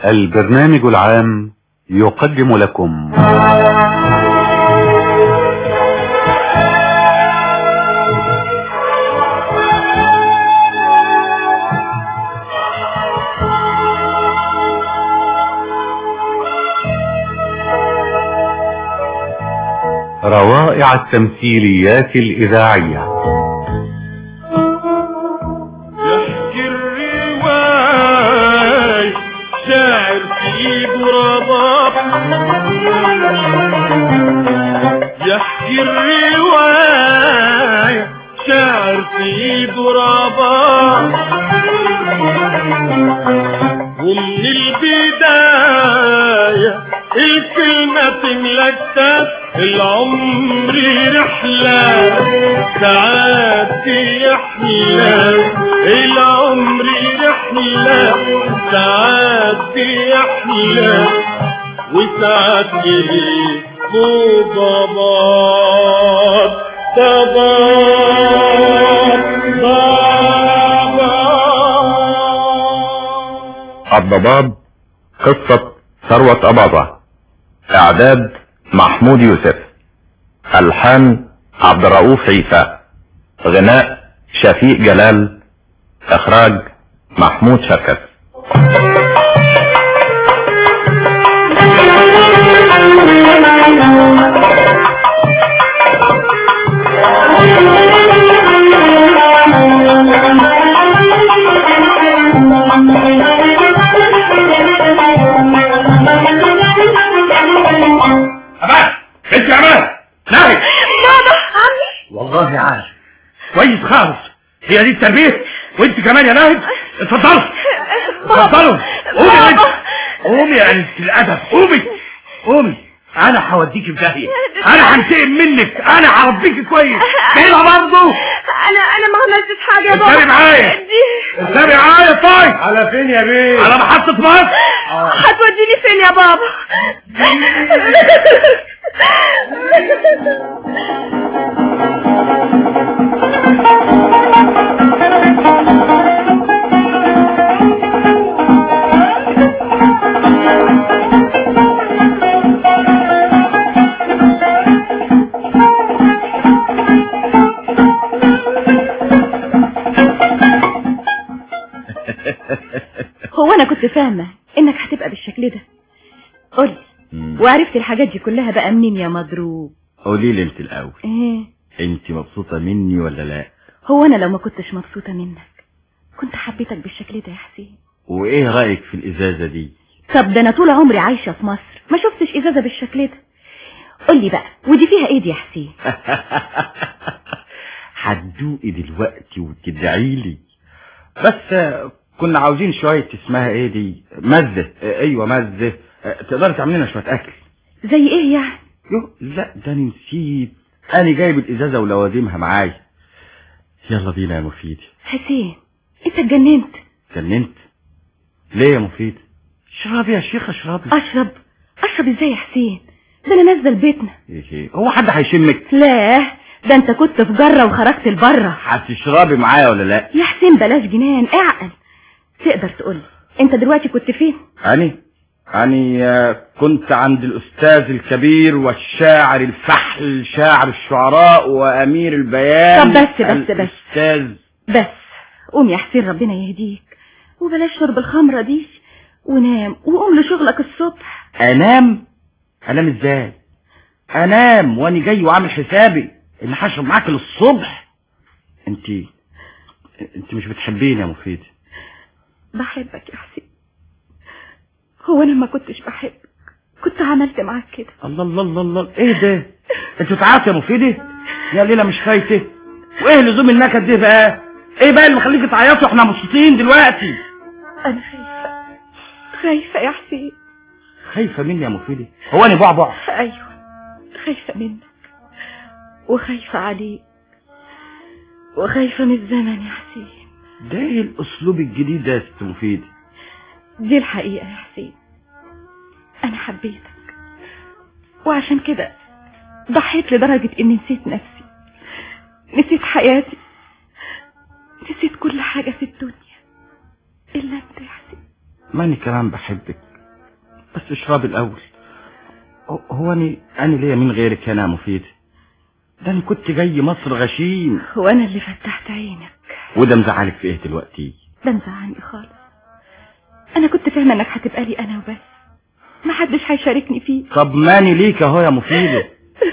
البرنامج العام يقدم لكم روائع التمثيليات الإذاعية يحكي الرواي شاعر في رباب يحكي الرواي شاعر في رباب ومن البداية الكلمة تملكتك العمر رحلة ساعات يحلى العمر رحلة ساعات يحلى وساعات يهيبوا ضباب ضباب ضباب الضباب قصة ثروة أباظة إعداد محمود يوسف ألحان عبد الرؤوف عيسى غناء شفيق جلال إخراج محمود شركت أمان انت يا أمان ناهي بابا عمي والله عارف كويس خالص هي دي التربية وانت كمان يا ناهد اتفضلوا اتفضلوا قومي يا انت قومي يا انت الادب قومي قومي انا هوديكي في داهية انا هنتقم منك انا هربيكي كويس كده برضه انا انا ما عملتش حاجه يا بابا اركبي معايا دي اركبي معايا طيب على فين يا بيه على محطة مصر هتوديني فين يا بابا هو انا كنت فاهمه انك هتبقى بالشكل ده قولي وعرفت الحاجات دي كلها بقى منين يا مضروب قولي لي انت الأول ايه انت مبسوطة مني ولا لا هو انا لو ما كنتش مبسوطه منك كنت حبيتك بالشكل ده يا حسين وايه رأيك في الإزازة دي طب ده انا طول عمري عايشه في مصر ما شفتش ازازه بالشكل ده قولي بقى ودي فيها ايه دي يا حسين هتدوقي دلوقتي وتدعي لي بس آه، كنا عاوزين شوية اسمها ايه دي مزة آه، ايوه مزة آه، تقدري تعملي لنا شوية اكل زي ايه يعني يو لا ده انا نسيت انا جايب الازازة ولوازمها معايا يلا بينا يا مفيد حسين انت اتجننت جننت ليه يا مفيد اشربي يا شيخ اشربي اشرب اشرب ازاي يا حسين ده انا نازله لبيتنا إيه إيه، هو حد هيشمك لا ده انت كنت في جره وخرجت لبره هتشربي معايا ولا لا يا حسين بلاش جنان اعقل تقدر تقولي انت دلوقتي كنت فين أني أني آه، كنت عند الأستاذ الكبير والشاعر الفحل شاعر الشعراء وأمير البيان طب بس- بس- بس. الأستاذ بس قوم يا حسين ربنا يهديك وبلاش شرب الخمره دي ونام وقوم لشغلك الصبح أنام أنام إزاي أنام وأني جاي وعامل حسابي إن هشرب معاك للصبح أنت أنت مش بتحبيني يا مفيد بحبك يا حسين هو انا ما كنتش بحبك كنت عملت معاك كده الله الله الله الله إيه ده أنت بتعيط يا مفيدة يا ليلة مش خايفة وإيه لزوم النكد ده بقى إيه بقى اللي مخليكي تعيطي وإحنا مبسوطين دلوقتي انا خايفه خايفه يا حسين خايفة مني يا مفيدة هو أنا بعبع ايوه خايفه منك وخايفه عليك وخايفه من الزمن يا حسين ده ايه الاسلوب الجديد ده يا ست مفيد دي الحقيقه يا حسين انا حبيتك وعشان كده ضحيت لدرجه اني نسيت نفسي نسيت حياتي نسيت كل حاجه في الدنيا الا انت يا حسين ماني كمان بحبك بس اشرب الاول هو- هو انا انا ليا من غيرك هنا يا مفيد ده انا كنت جاي مصر غشيم وانا اللي فتحت عينك وده مزعلك في ايه دلوقتي ده مزعلني خالص انا كنت فاهمه انك هتبقى لي انا وبس ما حدش هيشاركني فيه طب ماني ليك اهو يا مفيدة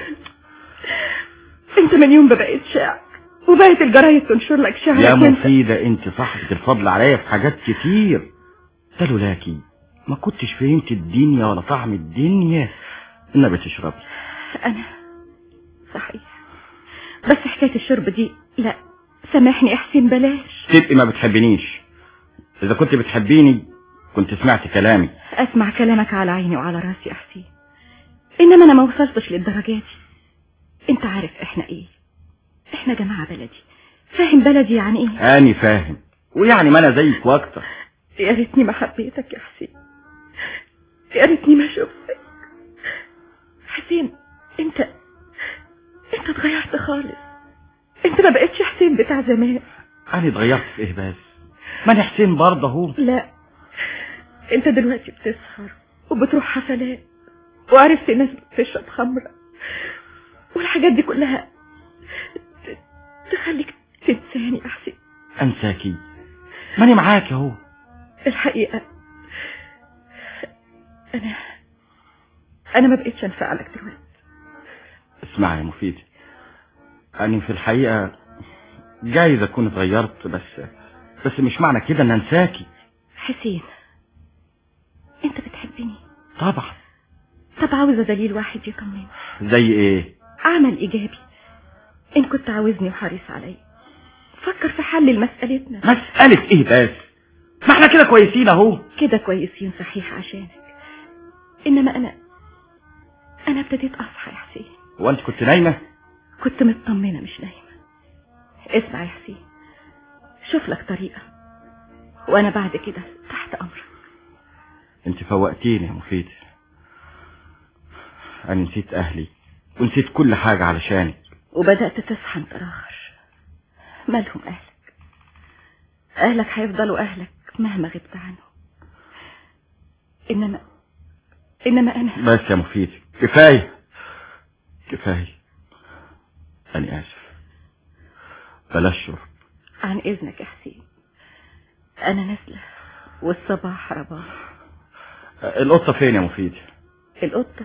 انت من يوم ما بقيت شاعر وبقت الجرايد تنشر لك شعرك يا وانت- مفيدة انت صاحبة الفضل عليا في حاجات كتير ده لولاكي ما كنتش فهمت الدنيا ولا طعم الدنيا انها بتشربي انا صحيح بس حكايه الشرب دي لا سامحني يا حسين بلاش تبقي ما بتحبنيش اذا كنت بتحبيني كنت سمعت كلامي اسمع كلامك على عيني وعلى راسي يا حسين انما انا ما وصلتش للدرجه دي انت عارف احنا ايه احنا جماعه بلدي فاهم بلدي يعني ايه اني فاهم ويعني ما انا زيك واكتر يا ريتني ما حبيتك يا حسين يا ريتني ما شفتك حسين انت انت اتغيرت خالص انت ما بقتش حسين بتاع زمان انا اتغيرت في ايه بس ما انا حسين برضه اهو لا انت دلوقتي بتسهر وبتروح حفلات وعرفت ناس بتشرب خمرة والحاجات دي كلها ت- تخليك تنساني يا حسين انساكي ماني معاك اهو الحقيقة أنا أنا ما بقتش أنفع لك دلوقتي اسمعي يا مفيد انا في الحقيقة جايز اكون اتغيرت بس بس مش معنى كده ان انساكي حسين أنت بتحبني طبعا طب عاوزة دليل واحد يطمني زي ايه عمل إيجابي إن كنت عاوزني وحريص عليا فكر في حل لمسألتنا مسألة ايه بس ما احنا كده كويسين اهو كده كويسين صحيح عشانك إنما أنا أنا ابتديت أصحى يا حسين هو انت كنت نايمة كنت مطمنة مش نايمة اسمع يا حسين شوف لك طريقة وأنا بعد كده تحت أمرك انت فوقتيني يا مفيد انا نسيت اهلي ونسيت كل حاجة علشانك وبدأت تصحى انت راخر مالهم أهلك أهلك هيفضلوا أهلك مهما غبت عنهم إنما إنما أنا بس يا مفيد كفاية كفاية أنا آسف بلاش شرب عن إذنك يا حسين أنا نازلة والصباح رباح القطة فين يا مفيد القطة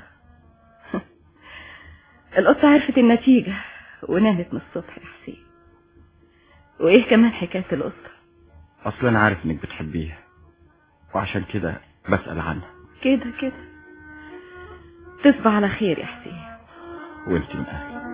القطة عرفت النتيجة ونامت من الصبح يا حسين وإيه كمان حكاية القطة أصلا أنا عارف إنك بتحبيها وعشان كده بسأل عنها كده كده تصبح على خير يا حسين وانت من أهلي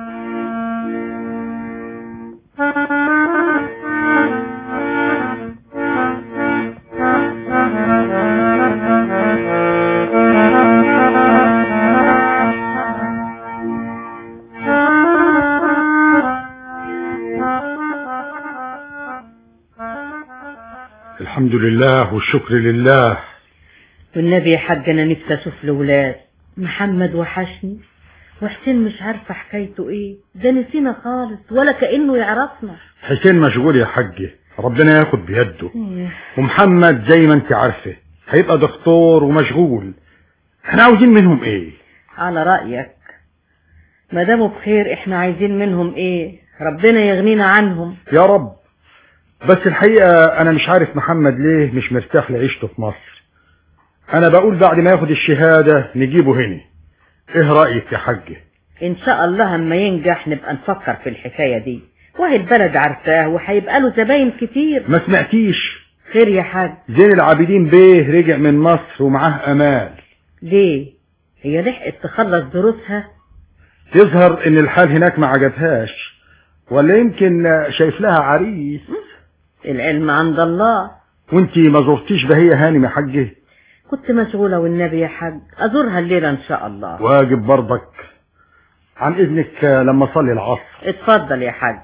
الحمد لله والشكر لله والنبي يا حاج انا نفسي اشوف الاولاد محمد وحشني وحسين مش عارفه حكايته ايه ده نسينا خالص ولا كانه يعرفنا حسين مشغول يا حاج ربنا ياخد بيده ومحمد زي ما انت عارفه هيبقى دكتور ومشغول احنا عاوزين منهم ايه على رايك ما داموا بخير احنا عايزين منهم ايه ربنا يغنينا عنهم يا رب بس الحقيقة انا مش عارف محمد ليه مش مرتاح لعيشته في مصر انا بقول بعد ما ياخد الشهادة نجيبه هنا ايه رأيك يا حاج ان شاء الله اما ينجح نبقى نفكر في الحكايه دي وهي البلد عارفاه وهيبقى له زباين كتير ما سمعتيش خير يا حاج زين العابدين بيه رجع من مصر ومعاه امال ليه هي لحقت تخلص دروسها يظهر ان الحال هناك ما عجبهاش ولا يمكن شايف لها عريس العلم عند الله وانتي ما زرتيش بهية هانم يا حاجه كنت مشغولة والنبي يا حاج أزورها الليلة إن شاء الله واجب برضك عن اذنك لما اصلي العصر اتفضل يا حاج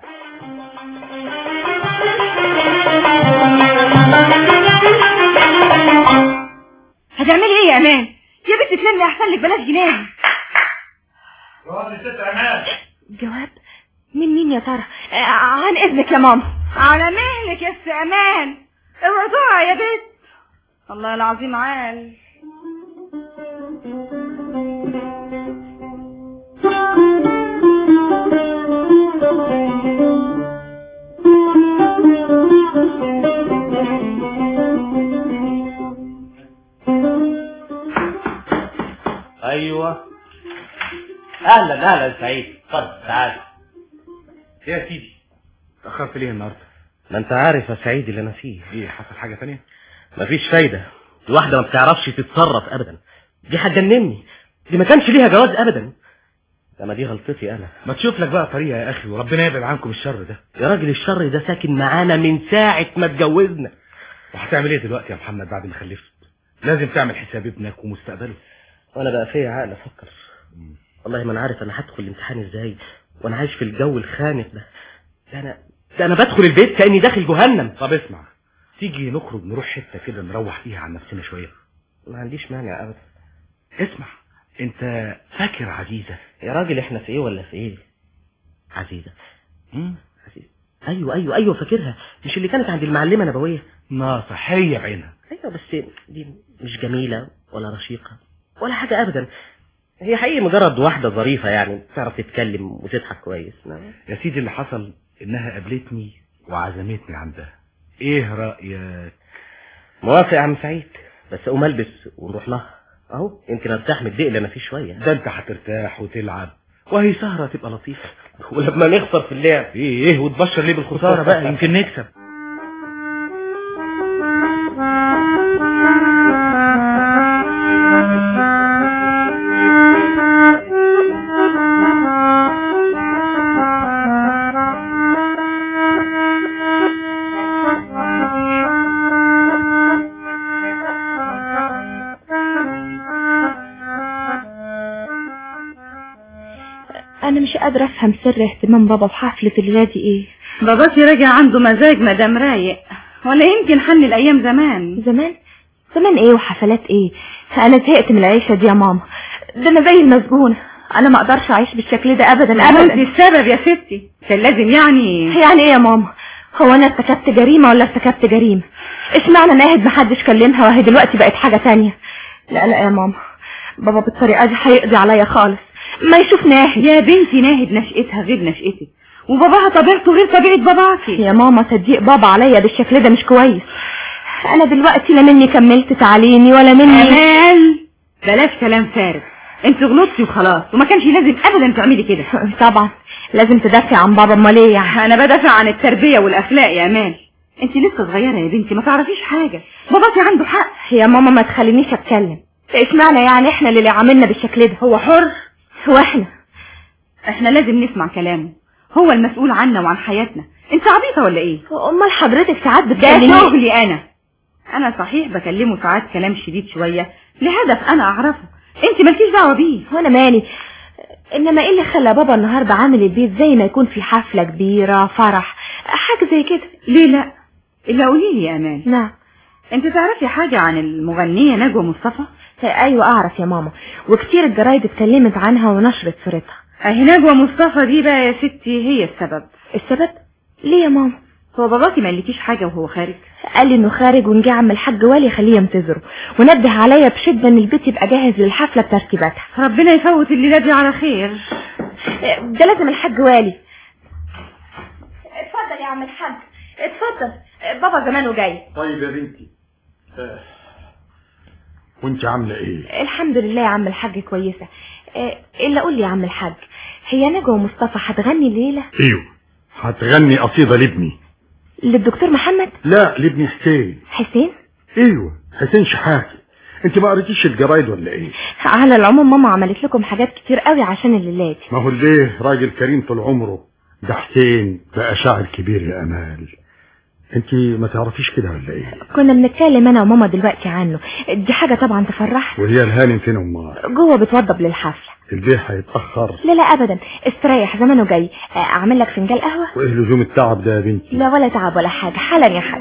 هتعملي ايه يا امان يا بنت تلمي احسن لك بلاش جنان جواب من مين يا ترى آه، عن اذنك يا ماما على مهلك يا استئمان اوعي تقعي يا بنت الله العظيم عال ايوه اهلا اهلا سعيد اتفضل تعال ايه يا سيدي اتاخرت ليه النهارده ما انت عارف يا سعيد اللي انا فيه ايه حصل حاجه ثانيه مفيش فايده دي واحده ما بتعرفش تتصرف ابدا دي هتجنني دي ما كانش ليها جواز ابدا لما دي غلطتي انا ما تشوف لك بقى طريقه يا اخي وربنا يبعد عنكم الشر ده يا راجل الشر ده ساكن معانا من ساعه ما اتجوزنا وهتعمل ايه دلوقتي يا محمد بعد ما خلفت لازم تعمل حساب ابنك ومستقبله وانا بقى فيا عقل افكر والله ما انا عارف انا هدخل الامتحان ازاي وانا عايش في الجو الخانق ده ده انا ده انا بدخل البيت كاني داخل جهنم طب اسمع تيجي نخرج نروح حته كده نروح فيها عن نفسنا شويه ما عنديش مانع ابدا اسمع انت فاكر عزيزه يا راجل احنا في ايه ولا في ايه عزيزه مم؟ عزيزه ايوه ايوه ايوه فاكرها مش اللي كانت عند المعلمه نبويه ناصح هي بعينها ايوه بس دي مش جميله ولا رشيقه ولا حاجه ابدا هي حقيقي مجرد واحده ظريفه يعني بتعرف تتكلم وتضحك كويس نعم. يا سيدي اللي حصل انها قابلتني وعزمتني عندها ايه رايك موافق يا عم سعيد بس اقوم البس ونروح لها اهو يمكن ارتاح من الضيق اللي انا فيه شويه ده انت هترتاح وتلعب وهي سهره تبقى لطيفه ولما نخسر في اللعب ايه ايه وتبشر ليه بالخساره بقى يمكن نكسب انا مش قادرة افهم سر اهتمام بابا بحفلة الغادي ايه باباكي راجع عنده مزاج مدام رايق ولا يمكن حن الايام زمان زمان زمان ايه وحفلات ايه انا زهقت من العيشة دي يا ماما ده انا زي المسجونة انا ما اقدرش اعيش بالشكل ده ابدا انت ابدا السبب يا ستي كان لازم يعني يعني ايه يا ماما هو انا ارتكبت جريمة ولا ارتكبت جريمة اشمعنى ناهد محدش كلمها وهي دلوقتي بقت حاجة تانية لا لا يا ماما بابا بالطريقة دي هيقضي عليا خالص ما يشوف ناهد يا بنتي ناهد نشأتها غير نشأتك وباباها طبيعته غير طبيعة باباكي يا ماما تضييق بابا عليا بالشكل ده مش كويس انا دلوقتي لا مني كملت تعليمي ولا مني امال بلاش كلام فارغ انت غلطتي وخلاص وما كانش لازم ابدا تعملي كده طبعا لازم تدافع عن بابا امال ايه يعني انا بدافع عن التربية والاخلاق يا امال انت لسه صغيرة يا بنتي ما تعرفيش حاجة باباكي عنده حق يا ماما ما تخلينيش اتكلم اشمعنى يعني احنا اللي عاملنا بالشكل ده هو حر واحنا احنا لازم نسمع كلامه هو المسؤول عنا وعن حياتنا انت عبيطة ولا ايه امال حضرتك ساعات ده بتكلمني شغلي انا انا صحيح بكلمه ساعات كلام شديد شوية لهدف انا اعرفه انت مالكيش دعوة بيه وانا مالي انما ايه اللي خلى بابا النهارده عامل البيت زي ما يكون في حفله كبيره فرح حاجه زي كده ليه لا الا قولي لي يا امان نعم انت تعرفي حاجة عن المغنية نجوى مصطفى ايوه اعرف يا ماما وكتير الجرايد اتكلمت عنها ونشرت صورتها اهي نجوى مصطفى دي بقى يا ستي هي السبب السبب ليه يا ماما هو باباكي ما قالكيش حاجة وهو خارج قال لي انه خارج ونجي عم الحاج والي يخليه ينتظره ونبه عليا بشده ان البيت يبقى جاهز للحفله بترتيباتها ربنا يفوت الليلة دي على خير ده لازم الحاج والي اتفضل يا عم الحاج اتفضل بابا زمانه جاي طيب يا بنتي آه. وانت عامله ايه الحمد لله يا عم الحاج كويسه اه، الا قول لي يا عم الحاج هي نجوى مصطفى هتغني الليله ايوه هتغني قصيده لابني للدكتور محمد لا لابني حسين حسين ايوه حسين شحاتي انت ما قريتيش الجرايد ولا ايه على العموم ماما عملت لكم حاجات كتير قوي عشان الليلات ما هو ليه راجل كريم طول عمره ده حسين بقى شاعر كبير يا امال انت ما تعرفيش كده ولا ايه كنا بنتكلم انا وماما دلوقتي عنه دي حاجه طبعا تفرحنا وهي الهانم فين امال جوه بتوضب للحفله البيت هيتاخر لا لا ابدا استريح زمانه جاي اه، اعمل لك فنجان قهوه وايه لزوم التعب ده يا بنتي لا ولا تعب ولا حاجه حالا يا حاج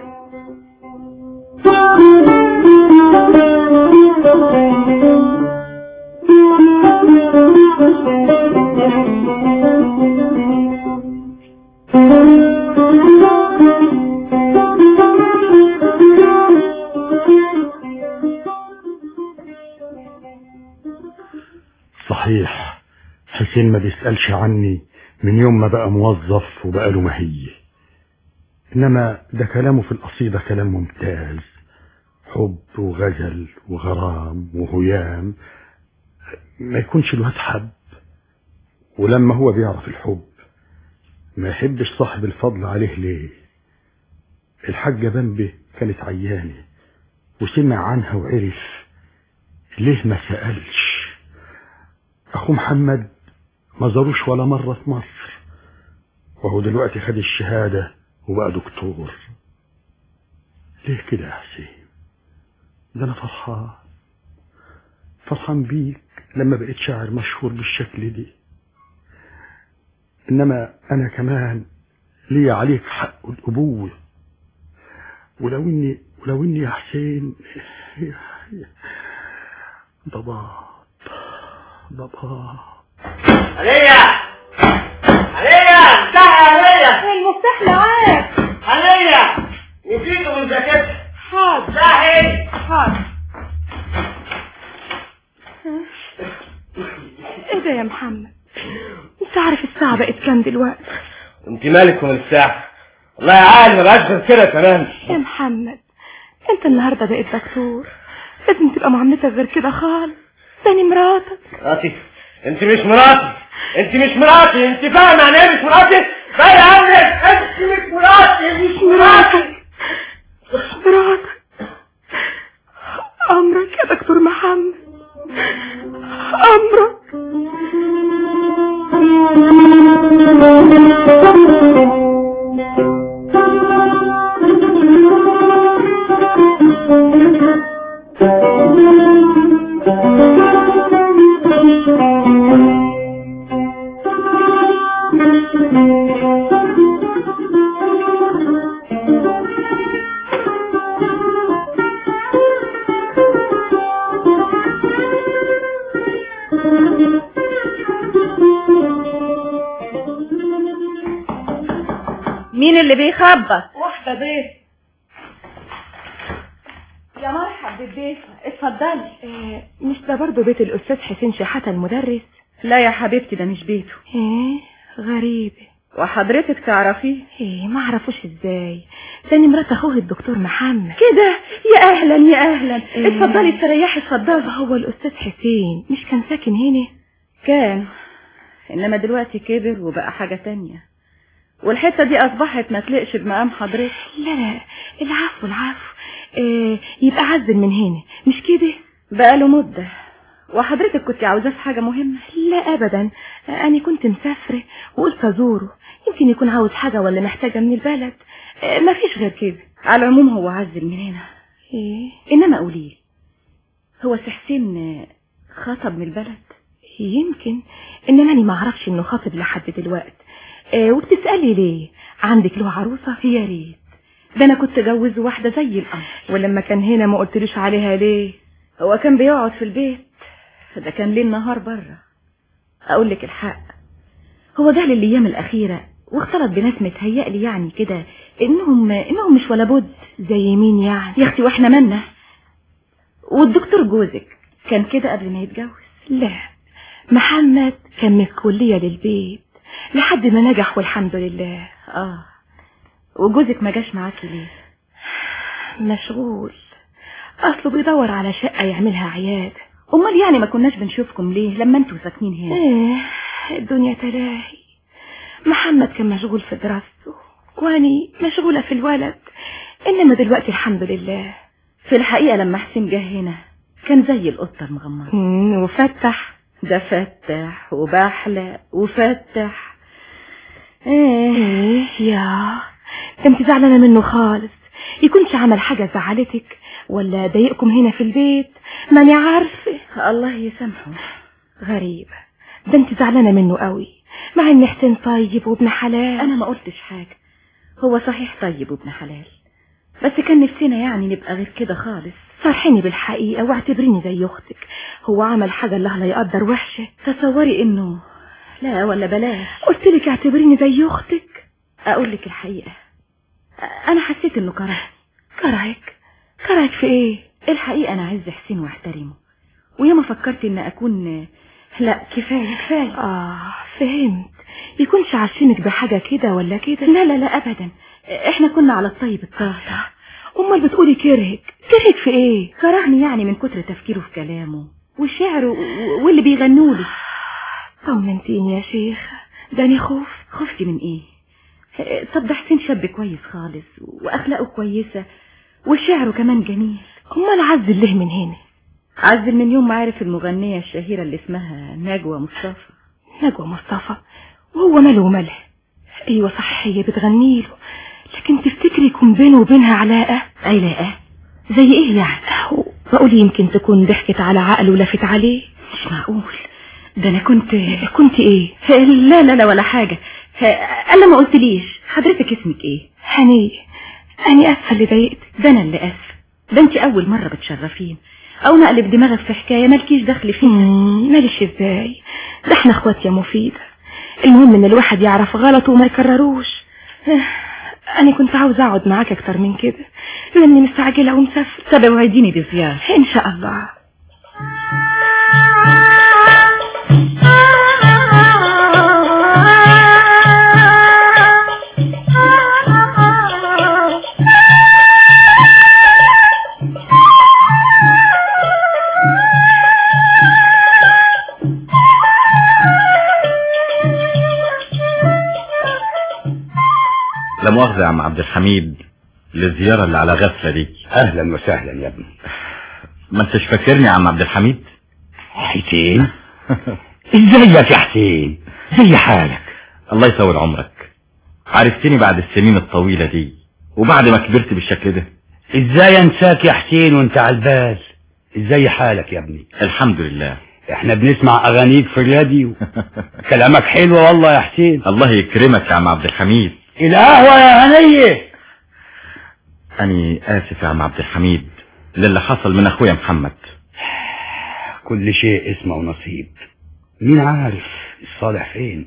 صحيح حسين ما بيسألش عني من يوم ما بقى موظف وبقى له مهية إنما ده كلامه في القصيدة كلام ممتاز حب وغزل وغرام وهيام ما يكونش الواد حب ولما هو بيعرف الحب ما يحبش صاحب الفضل عليه ليه الحاجة بمبي كانت عيانة وسمع عنها وعرف ليه ما سألش أخو محمد ما زاروش ولا مرة في مصر وهو دلوقتي خد الشهادة وبقى دكتور ليه كده يا حسين ده أنا فرحان فرحان بيك لما بقيت شاعر مشهور بالشكل دي إنما أنا كمان لي عليك حق الأبوة ولو إني ولو إني يا حسين ضباط ضباط عليا عليا افتحي يا عليا المفتاح معاك عليا نسيته من جاكيتها حاضر افتحي حاضر ايه ده يا محمد انت عارف الساعة بقت كام دلوقتي انت مالك من الساعة والله يا عالم ما بقاش غير كده كمان يا محمد انت النهاردة بقيت دكتور لازم تبقى معاملتك غير كده خالص تاني مراتك مراتي انت مش مراتي انت مش مراتي انت فاهم يعني ايه مش مراتي باين عنك انت مش مراتي مش مراتي مراتك امرك يا دكتور محمد امرك مين اللي بيخبط واحدة بيه يا مرحب بالبيت اتفضلي اه مش ده برضه بيت الاستاذ حسين شحاتة المدرس لا يا حبيبتي ده مش بيته ايه غريبة وحضرتك تعرفيه ايه ما اعرفوش ازاي تاني مرات اخوه الدكتور محمد كده يا اهلا يا اهلا إيه. اتفضلي استريحي اتفضلي هو الاستاذ حسين مش كان ساكن هنا كان انما دلوقتي كبر وبقى حاجة تانية والحتة دي اصبحت ما تلقش بمقام حضرتك لا لا العفو العفو اه يبقى عزل من هنا مش كده بقاله مدة وحضرتك كنت عاوزاه في حاجة مهمة لا ابدا انا كنت مسافرة وقلت ازوره يمكن يكون عاوز حاجة ولا محتاجة من البلد اه مفيش غير كده على العموم هو عزل من هنا ايه انما قوليلي هو سي حسين خطب من البلد يمكن انما انا ما اعرفش انه خاطب لحد دلوقتي اه وبتسالي ليه عندك له عروسه يا ريت ده انا كنت جوز واحدة زي القمر ولما كان هنا ما قلتليش عليها ليه هو كان بيقعد في البيت ده كان ليل نهار بره اقول لك الحق هو جه لي الايام الاخيره واختلط بناس متهيألي يعني كده انهم انهم مش ولا بد زي مين يعني يا اختي واحنا مالنا والدكتور جوزك كان كده قبل ما يتجوز لا محمد كان من الكلية للبيت لحد ما نجح والحمد لله اه وجوزك ما جاش معاكي ليه مشغول اصله بيدور على شقة يعملها عيادة امال يعني ما كناش بنشوفكم ليه لما انتوا ساكنين هنا ايه الدنيا تلاهي محمد كان مشغول في دراسته واني مشغولة في الولد انما دلوقتي الحمد لله في الحقيقة لما حسين جه هنا كان زي القطة المغمضة مم، وفتح ده فتح وبحلق وفتح ايه ايه يا ده انت زعلانة منه خالص يكونش عمل حاجة زعلتك ولا ضايقكم هنا في البيت ماني عارفة الله يسامحه غريبة ده انت زعلانة منه قوي مع ان حسين طيب وابن حلال انا ما قلتش حاجة هو صحيح طيب وابن حلال بس كان نفسنا يعني نبقى غير كده خالص صرحيني بالحقيقة واعتبريني زي اختك هو عمل حاجة الله لا يقدر وحشة تصوري انه لا ولا بلاش قلت لك اعتبريني زي اختك اقول لك الحقيقة انا حسيت انه كرهني كرهك كرهك في ايه الحقيقة انا عايز حسين واحترمه وياما فكرت ان اكون لا كفاية كفاية اه فهمت يكونش عشمك بحاجة كده ولا كده لا لا لا ابدا احنا كنا على الطيب الطاهر امال بتقولي كرهك كرهك في ايه كرهني يعني من كتر تفكيره في كلامه وشعره و- واللي بيغنوا له طمنتيني يا شيخ داني خوف خفتي من ايه طب ده حسين شاب كويس خالص واخلاقه كويسة وشعره كمان جميل امال عز الله من هنا عزل من يوم ما عرف المغنية الشهيرة اللي اسمها نجوى مصطفى نجوى مصطفى وهو ماله وماله ايوه صح هي بتغني له لكن تفتكري يكون بينه وبينها علاقة علاقة زي ايه يعني أهو بقول يمكن تكون ضحكت على عقله ولفت عليه مش معقول ده انا كنت كنت ايه لا لا لا ولا حاجة انا ما قلتليش حضرتك اسمك ايه هنية أنا أسفة اللي ضايقتك ده انا اللي اسف ده انت اول مرة بتشرفين او نقلب دماغك في حكاية مالكيش دخل فيها مم، ماليش ازاي ده احنا اخوات يا مفيدة المهم ان الواحد يعرف غلطه وما يكرروش آه، انا كنت عاوز اقعد معاك اكتر من كده لاني مستعجلة ومسافرة طب اوعديني بزيارة ان شاء الله لا مؤاخذة يا عم عبد الحميد للزيارة اللي على غفلة دي اهلا وسهلا يا ابني ما انتش فاكرني يا عم عبد الحميد حسين ازيك يا حسين زي حالك الله يطول عمرك عرفتني بعد السنين الطويلة دي وبعد ما كبرت بالشكل ده ازاي انساك يا حسين وانت على البال ازاي حالك يا ابني الحمد لله احنا بنسمع اغانيك في الراديو كلامك حلو والله يا حسين الله يكرمك يا عم عبد الحميد القهوة يا هنية أني آسف يا عم عبد الحميد للي حصل من أخويا محمد كل شيء اسمه ونصيب مين عارف الصالح فين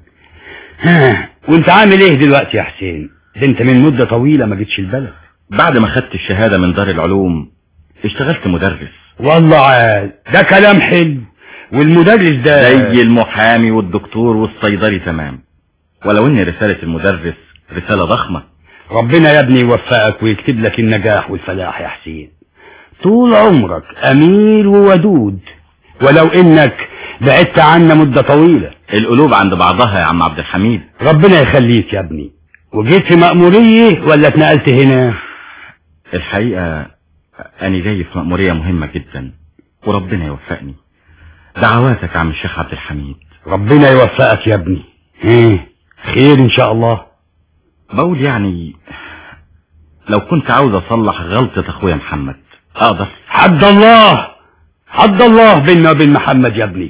ها وانت عامل ايه دلوقتي يا حسين ده انت من مدة طويلة ما جيتش البلد بعد ما خدت الشهادة من دار العلوم اشتغلت مدرس والله عال ده كلام حلو والمدرس ده زي المحامي والدكتور والصيدلي تمام ولو ان رسالة المدرس رسالة ضخمة ربنا يا ابني يوفقك ويكتب لك النجاح والفلاح يا حسين طول عمرك امير وودود ولو انك بعدت عنا مدة طويلة القلوب عند بعضها يا عم عبد الحميد ربنا يخليك يا ابني وجيت في مأمورية ولا اتنقلت هنا الحقيقة أنا جاي في مأمورية مهمة جدا وربنا يوفقني دعواتك يا عم الشيخ عبد الحميد ربنا يوفقك يا ابني ايه خير ان شاء الله بقول يعني لو كنت عاوز اصلح غلطة اخويا محمد اقدر حد الله حد الله بيننا وبين محمد يا ابني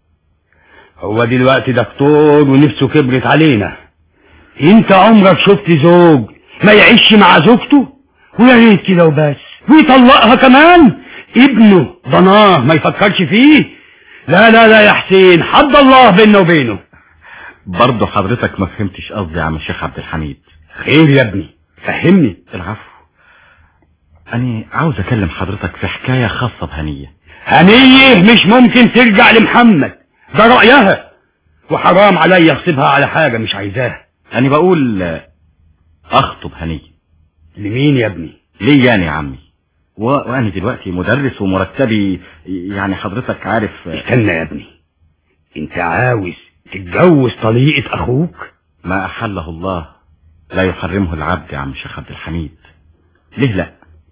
هو دلوقتي دكتور ونفسه كبرت علينا انت عمرك شفت زوج ما يعيش مع زوجته ويا ريت كده وبس ويطلقها كمان ابنه ضناه ما يفكرش فيه لا لا لا يا حسين حد الله بيننا وبينه برضه حضرتك ما فهمتش قصدي يا عم الشيخ عبد الحميد خير يا ابني فهمني العفو انا عاوز اكلم حضرتك في حكاية خاصة بهنية هنية مش ممكن ترجع لمحمد ده رأيها وحرام عليا اغصبها على حاجة مش عايزاها انا بقول آه، اخطب هنية لمين يا ابني ليه يعني يا عمي و... وانا دلوقتي مدرس ومرتبي يعني حضرتك عارف آه، استنى يا ابني انت عاوز تتجوز طليقة اخوك ما احله الله لا يحرمه العبد يا عم الشيخ عبد الحميد ليه لا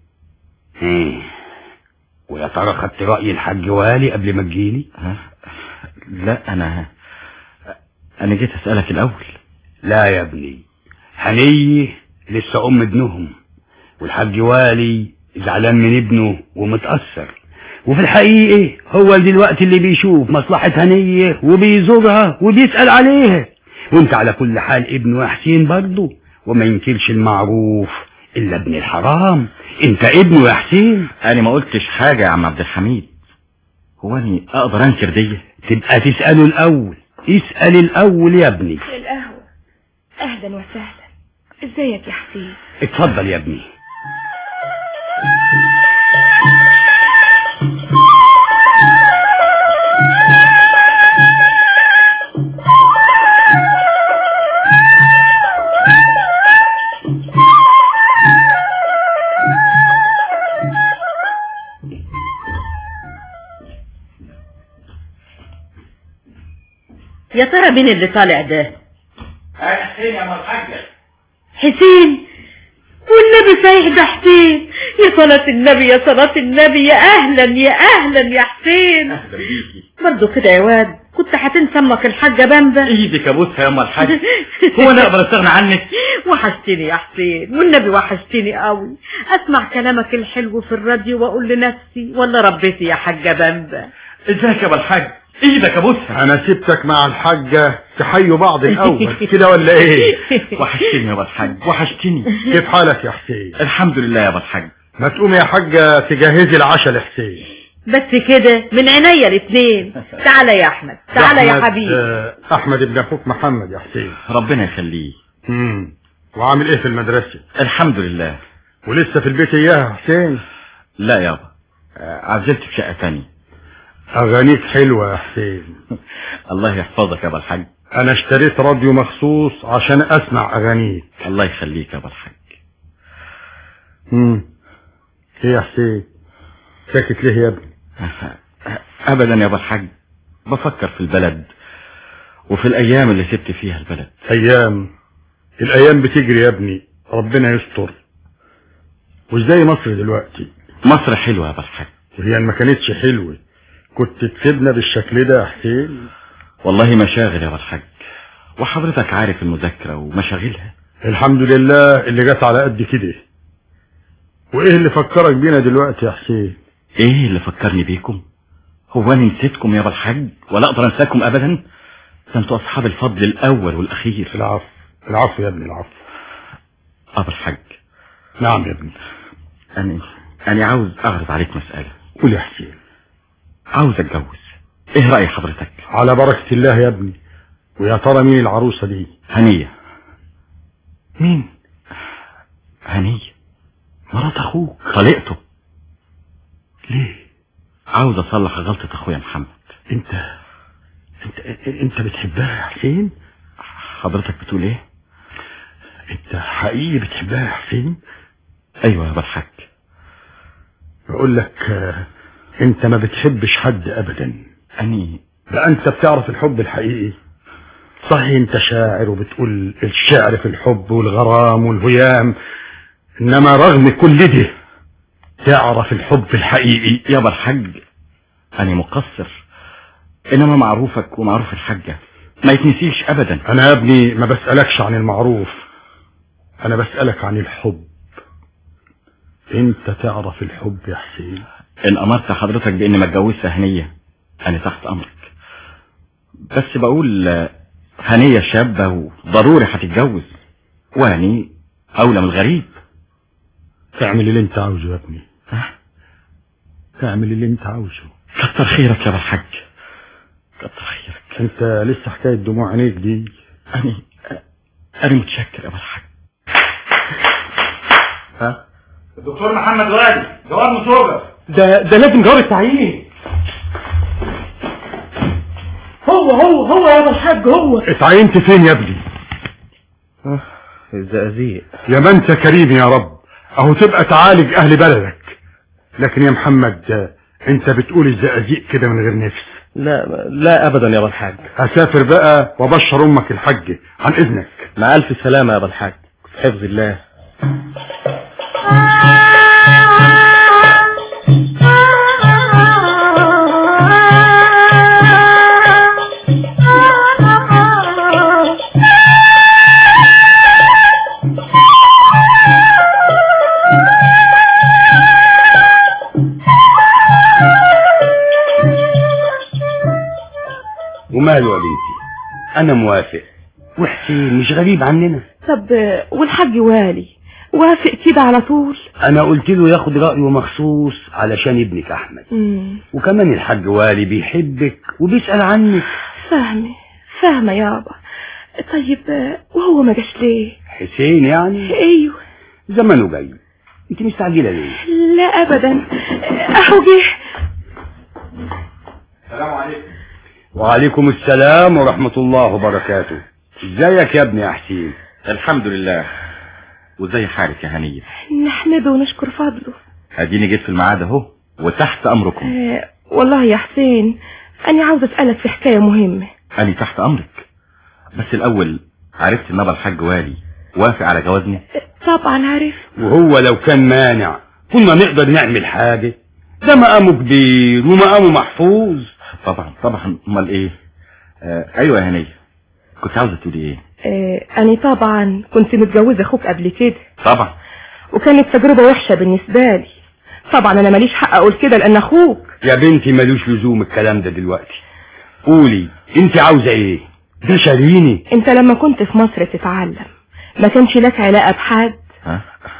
ايه ويا ترى خدت رأي الحاج والي قبل ما تجيلي ها؟ لا انا انا جيت اسالك الاول لا يا ابني هنية لسه ام ابنهم والحاج والي زعلان من ابنه ومتأثر وفي الحقيقة هو دلوقتي اللي بيشوف مصلحة هنية وبيزورها وبيسأل عليها وانت على كل حال ابنه يا حسين برضه وما ينكرش المعروف الا ابن الحرام انت ابنه يا حسين انا ما قلتش حاجة يا عم عبد الحميد هو اني اقدر انكر دي تبقى تسأله الاول اسأل الاول يا ابني القهوة اهلا وسهلا ازيك يا حسين اتفضل يا ابني يا ترى مين اللي طالع ده حسين يا مرحجة حسين والنبي صحيح ده حسين يا صلاة النبي يا صلاة النبي يا أهلا يا أهلا يا حسين اهلا بيكي برضه كده يا واد كنت هتنسى امك الحاجة بامبا ايدك ابوسها يا ام الحاج هو انا اقدر استغنى عنك وحشتني يا حسين والنبي وحشتني قوي اسمع كلامك الحلو في الراديو واقول لنفسي ولا ربيتي يا حاجة بامبا ازيك يا ابو الحاج ايدك ابوسها انا سبتك مع الحاجة تحيوا بعض الاول كده ولا ايه وحشتني يا ابو الحاج وحشتني كيف حالك يا حسين الحمد لله يا ابو الحاج ما تقوم يا حاجة تجهزي العشاء لحسين بس كده من عينيا الاثنين تعالى يا احمد تعالى يا أحمد- حبيبي آه، احمد ابن اخوك محمد يا حسين ربنا يخليه امم وعامل ايه في المدرسة الحمد لله ولسه في البيت اياها يا حسين لا يابا آه، عزلت في شقة تانية اغانيك حلوة يا حسين الله يحفظك يا ابو الحاج انا اشتريت راديو مخصوص عشان اسمع اغانيك الله يخليك يا ابو الحاج امم ايه يا حسين ساكت ليه يا ابني ابدا يا ابو الحاج بفكر في البلد وفي الايام اللي سبت فيها البلد ايام الايام بتجري يا ابني ربنا يستر وازاي مصر دلوقتي مصر حلوة يا ابو الحاج وهي ما كانتش حلوة كنت تسيبنا بالشكل ده يا حسين والله مشاغل يا ابو الحاج وحضرتك عارف المذاكرة ومشاغلها الحمد لله اللي جت على قد كده وايه اللي فكرك بينا دلوقتي يا حسين ايه اللي فكرني بيكم هو انا نسيتكم يا ابو الحاج ولا اقدر انساكم ابدا ده انتوا اصحاب الفضل الاول والاخير العفو العفو يا ابني العفو ابو الحاج نعم يا ابني انا انا عاوز اعرض عليك مسألة قول يا حسين عاوز اتجوز ايه رأي حضرتك على بركة الله يا ابني ويا ترى مين العروسة دي هنية مين هنية مرات اخوك طليقته ليه عاوز اصلح غلطة اخويا محمد انت انت انت بتحبها يا حسين حضرتك بتقول ايه انت حقيقي بتحبها يا حسين ايوه يا ابو الحاج بقول لك آه، انت ما بتحبش حد ابدا اني ده انت بتعرف الحب الحقيقي صحيح انت شاعر وبتقول الشعر في الحب والغرام والهيام انما رغم كل ده تعرف الحب الحقيقي يا ابو الحاج انا مقصر انما معروفك ومعروف الحاجة ما يتنسيش ابدا انا يا ابني ما بسألكش عن المعروف انا بسألك عن الحب انت تعرف الحب يا حسين ان امرت حضرتك باني ما اتجوزش هنية انا تحت امرك بس بقول آه، هنية شابة وضروري هتتجوز واني اولى من الغريب تعمل اللي انت عاوزه يا ابني تعمل اللي انت عاوزه كتر خيرك يا ابو الحاج كتر خيرك انت لسه حكاية دموع عينيك دي انا انا متشكر يا ابو الحاج ها الدكتور محمد وادي جواب مصوبة ده ده لازم جواب التعيين هو هو هو يا ابو الحاج هو اتعينت فين يا ابني الزقازيق يا ما انت كريم يا رب اهو تبقى تعالج اهل بلدك لكن يا محمد آه، انت بتقول الزقازيق كده من غير نفس لا لا ابدا يا ابو الحاج هسافر بقى وابشر امك الحاجة عن اذنك مع الف سلامه يا ابو الحاج في حفظ الله وماله يا بنتي انا موافق وحسين مش غريب عننا طب آه، والحاج والي وافق كده على طول انا قلت له ياخد رايه مخصوص علشان ابنك احمد مم. وكمان الحاج والي بيحبك وبيسأل عنك فاهمة فاهمة يابا طيب آه، وهو ما جاش ليه حسين يعني ايوه زمانه جاي انت مستعجله ليه لا ابدا اهو جه السلام عليكم وعليكم السلام ورحمة الله وبركاته ازيك يا ابني يا حسين الحمد لله وزي حالك يا هنية نحمده ونشكر فضله اديني جيت في الميعاد اهو وتحت امركم آه، والله يا حسين انا عاوز اسألك في حكاية مهمة أنا تحت أمرك بس الأول عرفت إن أبا الحاج والي وافق على جوازنا طبعا عارف وهو لو كان مانع كنا نقدر نعمل حاجة ده مقامه كبير ومقامه محفوظ طبعا طبعا أمال إيه آه أيوة يا هنية كنت عاوزة تقولي إيه آه أنا طبعا كنت متجوزة أخوك قبل كده طبعا وكانت تجربة وحشة بالنسبة لي طبعا أنا ماليش حق أقول كده لأن أخوك يا بنتي ملوش لزوم الكلام ده دلوقتي قولي انت عاوزة ايه ده شاريني أنت لما كنت في مصر تتعلم ما كانش لك علاقة بحد ها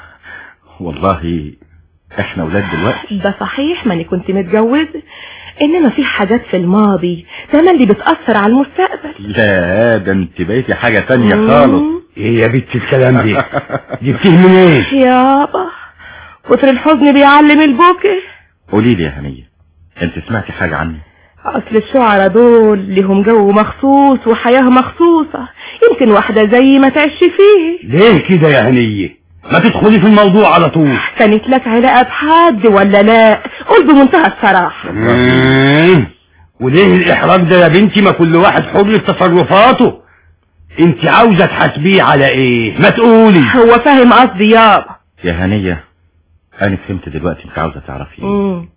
والله احنا ولاد دلوقتي ده صحيح ماني كنت متجوزة إنما في حاجات في الماضي تملي بتأثر على المستقبل لا ده انت بقيتي حاجة تانية خالص ايه يا بنت الكلام ده جبتيه منين يابا كتر الحزن بيعلم البكا قولي لي يا هنية انت سمعتي حاجة عني أصل الشعراء دول لهم جو مخصوص وحياة مخصوصة يمكن واحدة زي ما تعيش فيه ليه كده يا هنية ما تدخلي في الموضوع على طول كانت لك علاقة بحد ولا لا قول بمنتهى الصراحة مم. وليه الإحراج ده يا بنتي ما كل واحد حر في تصرفاته انت عاوزة تحاسبيه على ايه ما تقولي هو فاهم قصدي يابا يا هنية انا فهمت دلوقتي انت عاوزة تعرفي ايه مم.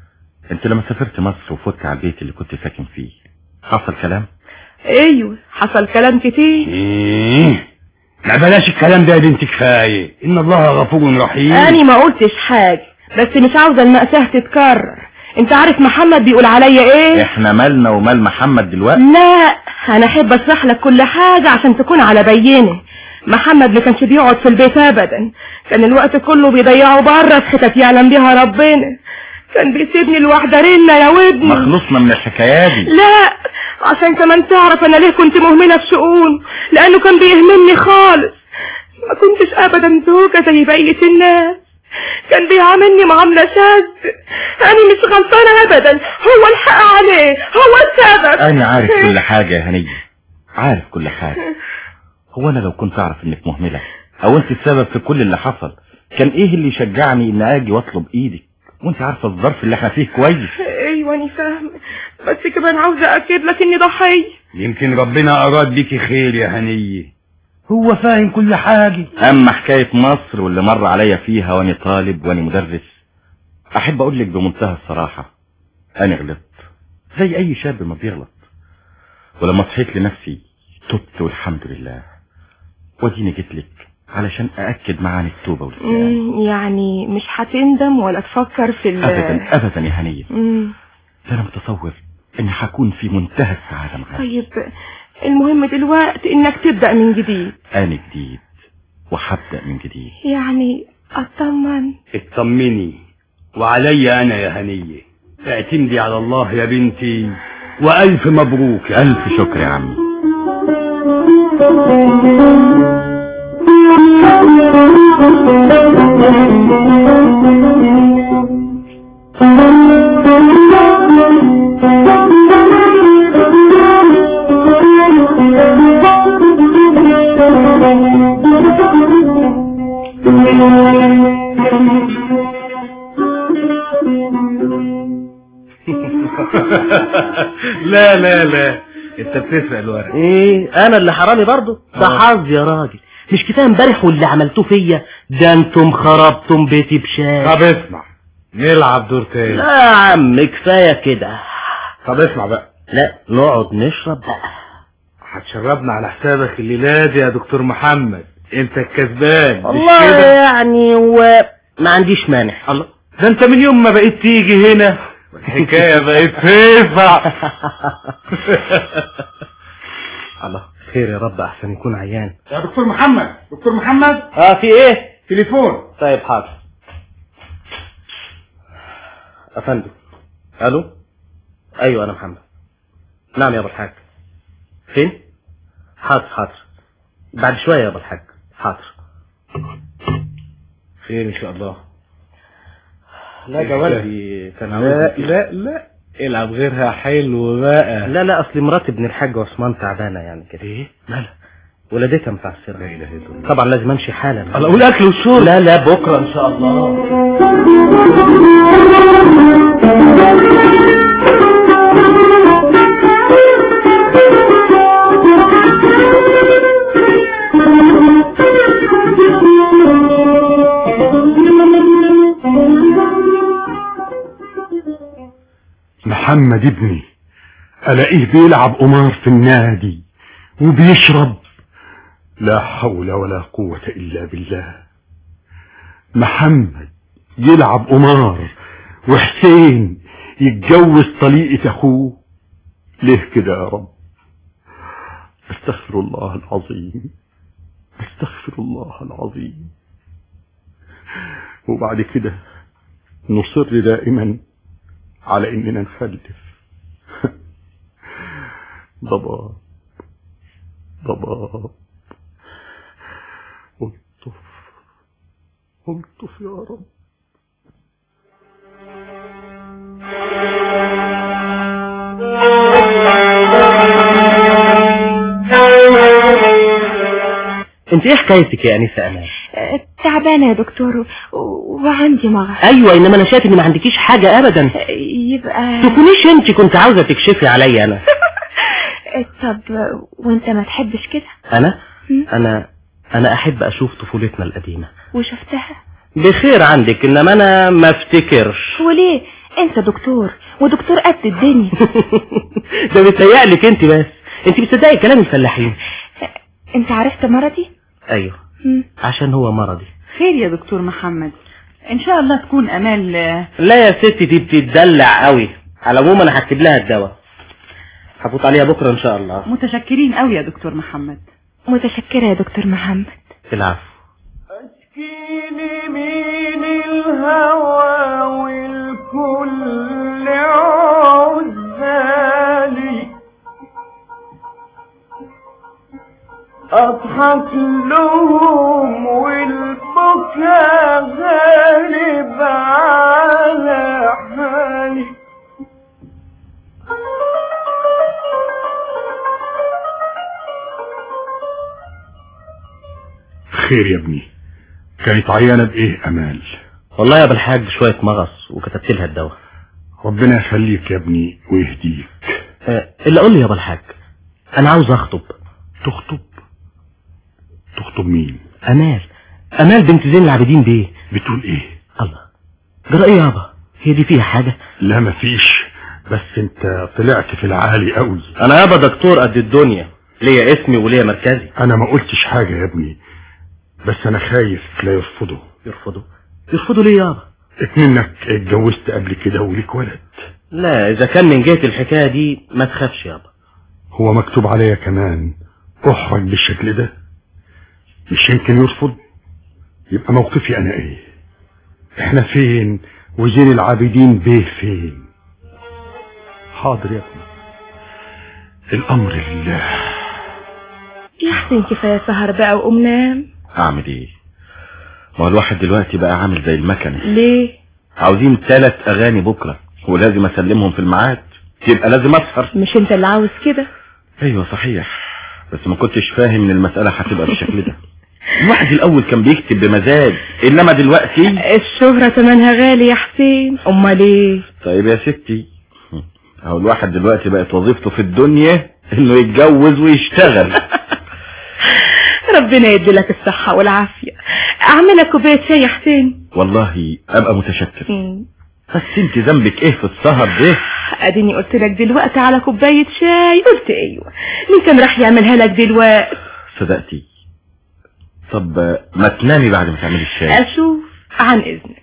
انت لما سافرت مصر وفوت على البيت اللي كنت ساكن فيه حصل كلام ايوه حصل كلام كتير ايه ما بلاش الكلام ده يا بنتي كفاية ان الله غفور رحيم أنا ما قلتش حاجة بس مش عاوزة المأساة تتكرر انت عارف محمد بيقول عليا ايه احنا مالنا ومال محمد دلوقتي لا انا احب اشرح لك كل حاجة عشان تكون على بينه محمد ما كانش بيقعد في البيت ابدا كان الوقت كله بيضيعه بره في حتت يعلم بيها ربنا كان بيسيبني لوحدة رنة يا ودني مخلصنا من الحكايات دي لا عشان كمان تعرف انا ليه كنت مهملة في شؤون لانه كان بيهملني خالص ما كنتش ابدا زوجة زي بقية الناس كان بيعاملني معاملة شاذ انا مش غلطانة ابدا هو الحق عليه هو السبب انا عارف كل حاجة يا هنية عارف كل حاجة هو انا لو كنت اعرف انك مهملة او انت السبب في كل اللي حصل كان ايه اللي يشجعني ان اجي واطلب ايدك وانت عارفة الظرف اللي احنا فيه كويس ايوه انا فاهمة بس كمان عاوزة اكد لك اني ضحية يمكن ربنا اراد بيكي خير يا هنية هو فاهم كل حاجة اما حكاية مصر واللي مر عليا فيها وانا طالب وانا مدرس احب اقول لك بمنتهى الصراحة انا غلطت زي اي شاب ما بيغلط ولما صحيت لنفسي تبت والحمد لله وديني جيت لك علشان ااكد معاني التوبة والإسلام مم، يعني مش هتندم ولا تفكر في ال ابدا ابدا يا هنية مم، ده انا متصور اني هكون في منتهى السعادة معاك طيب المهم دلوقتي انك تبدأ من جديد انا جديد وهبدأ من جديد يعني اطمن اطمني وعلي انا يا هنية اعتمدي على الله يا بنتي والف مبروك الف شكر يا عمي لا لا لا انت بتسرق الورق ايه انا اللي حرامي برضه ده حظ يا راجل مش كفايه امبارح واللي عملتوه فيا ده انتم خربتم بيتي بشاي طب اسمع نلعب دور تاني لا يا عم كفايه كده طب اسمع بقى لا نقعد نشرب بقى هتشربنا على حسابك الليلة دي يا دكتور محمد انت الكسبان مش والله كده يعني وما عنديش مانع الله ده انت من يوم ما بقيت تيجي هنا الحكاية بقت تنفع الله خير يا رب احسن يكون عيان يا دكتور محمد دكتور محمد اه في ايه تليفون طيب حاضر افندم الو ايوه انا محمد نعم يا ابو الحاج فين حاضر حاضر بعد شويه يا ابو الحاج حاضر خير ان شاء الله لا ده والدي كان لا لا لا العب غيرها حلو بقى لا لا اصل مرات ابن الحاج عثمان تعبانه يعني كده ايه مالها ولادتها متعسره لا اله الا الله طبعا لازم امشي حالا الله قول اكل وشرب لا لا بكره ان شاء الله Thank you. محمد ابني الاقيه بيلعب قمار في النادي وبيشرب لا حول ولا قوة الا بالله محمد يلعب قمار وحسين يتجوز طليقة اخوه ليه كده يا رب استغفر الله العظيم استغفر الله العظيم وبعد كده نصر دائما على اننا نخلف ضباب ضباب الطف الطف يا رب انت ايه حكايتك يا انسه امان آه، تعبانة يا دكتور و- وعندي مغص ايوه انما انا شايف ان ما عندكيش حاجه ابدا آه، يبقى تكونيش انت كنت عاوزه تكشفي عليا انا آه، طب آه، وانت ما تحبش كده انا مم. انا انا احب اشوف طفولتنا القديمه وشفتها بخير عندك انما انا ما افتكرش وليه انت دكتور ودكتور قد الدنيا ده بيتهيألك انت بس انت بتصدقي كلام الفلاحين انت عرفت مرضي ايوه مم. عشان هو مرضي خير يا دكتور محمد ان شاء الله تكون امال آه، لا يا ستي دي بتدلع قوي على العموم انا هكتب لها الدواء هفوت عليها بكره ان شاء الله متشكرين قوي يا دكتور محمد متشكرة يا دكتور محمد العفو اشكيني من الهوى والكل عزالي اضحك لهم والبكا غالب على حالي خير يا ابني كانت عيانة بايه امال والله يا ابو الحاج شويه مغص وكتبت لها الدواء ربنا يخليك يا ابني ويهديك آه، اللي قول لي يا ابو الحاج انا عاوز اخطب تخطب تخطب مين امال امال بنت زين العابدين بيه بتقول ايه الله جرى ايه يابا هي دي فيها حاجه لا مفيش بس انت طلعت في العالي قوي انا يابا دكتور قد الدنيا ليا اسمي وليا مركزي انا ما قلتش حاجة يا ابني بس انا خايف لا يرفضوا يرفضوا يرفضوا ليه يابا اتمنك اتجوزت قبل كده وليك ولد لا اذا كان من جهه الحكايه دي ما تخافش يابا هو مكتوب عليا كمان احرج بالشكل ده مش يمكن يرفض يبقى موقفي انا ايه احنا فين وزين العابدين بيه فين حاضر يا ابني الامر لله يا حسين كفاية سهر بقى وقوم نام اعمل ايه ما هو الواحد دلوقتي بقى عامل زي المكنه ليه عاوزين ثلاث اغاني بكره ولازم اسلمهم في الميعاد يبقى لازم اسهر مش انت اللي عاوز كده ايوه صحيح بس ما كنتش فاهم ان المساله هتبقى بالشكل ده الواحد الاول كان بيكتب بمزاج انما دلوقتي الشهرة تمنها غالي يا حسين امال ايه طيب يا ستي اهو الواحد دلوقتي بقت وظيفته في الدنيا انه يتجوز ويشتغل ربنا يدي لك الصحة والعافية اعملك كوباية شاي يا حسين والله ابقى متشكر مم. بس انت ذنبك ايه في السهر ده اديني قلت لك دلوقتي على كوباية شاي قلت ايوه مين كان راح يعملها لك دلوقتي صدقتي طب ما تنامي بعد ما تعملي الشاي اشوف عن اذنك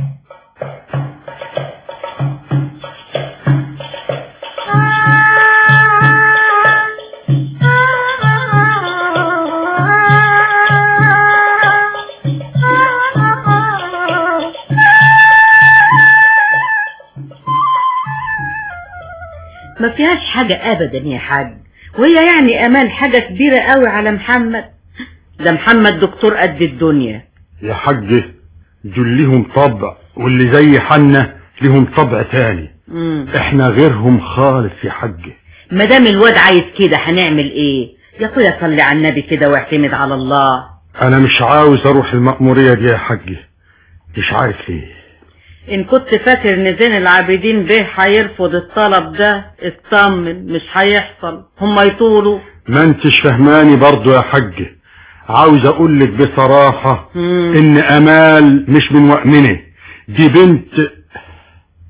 ما فيهاش حاجة ابدا يا حاج وهي يعني امال حاجة كبيرة قوي على محمد ده محمد دكتور قد الدنيا يا حاج دول ليهم طبع واللي زي حنا ليهم طبع تاني مم. احنا غيرهم خالص يا حاج ما دام الواد عايز كده هنعمل ايه يا اخويا صلي على النبي كده واعتمد على الله انا مش عاوز اروح المأمورية دي يا حاج مش عارف ليه ان كنت فاكر ان زين العابدين به هيرفض الطلب ده اطمن مش هيحصل هم يطولوا ما انتش فهماني برضو يا حاج عاوز اقول لك بصراحة مم. ان امال مش من وأمنه دي بنت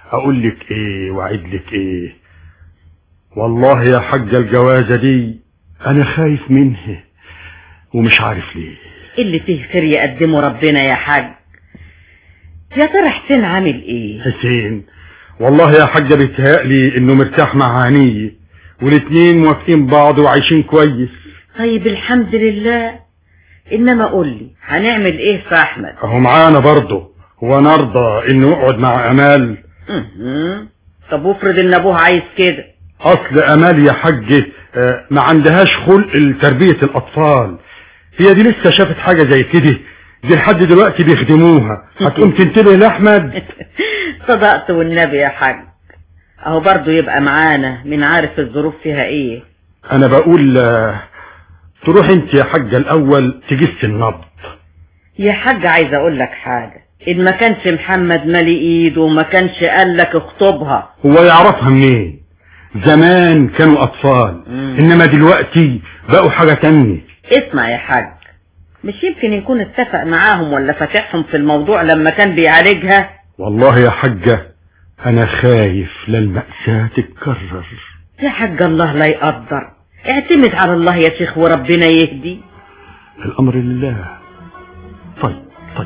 اقول لك ايه واعد لك ايه والله يا حاجة الجوازة دي انا خايف منها ومش عارف ليه اللي فيه خير يقدمه ربنا يا حاج يا ترى حسين عامل ايه حسين والله يا حاجة بيتهيألي انه مرتاح مع هنية والاتنين موافقين بعض وعايشين كويس طيب الحمد لله انما قول لي هنعمل ايه في احمد اهو معانا برضه هو نرضى انه يقعد مع امال مهم. طب وافرض ان ابوها عايز كده اصل امال يا حاج آه، ما عندهاش خلق لتربية الاطفال هي دي لسه شافت حاجة زي كده دي لحد دلوقتي بيخدموها هتقوم تنتبه لاحمد صدقت والنبي يا حاج اهو برضه يبقى معانا من عارف الظروف فيها ايه انا بقول آه، تروح انت يا حاجة الاول تجس النبض يا حاج عايز اقول لك حاجة ان ما كانش محمد مالي ايده وما كانش قال لك اخطبها هو يعرفها منين زمان كانوا اطفال انما دلوقتي بقوا حاجة تانية اسمع يا حاج مش يمكن يكون اتفق معاهم ولا فاتحهم في الموضوع لما كان بيعالجها والله يا حجة انا خايف للمأساة تتكرر يا حاج الله لا يقدر اعتمد على الله يا شيخ وربنا يهدي الامر لله طيب طيب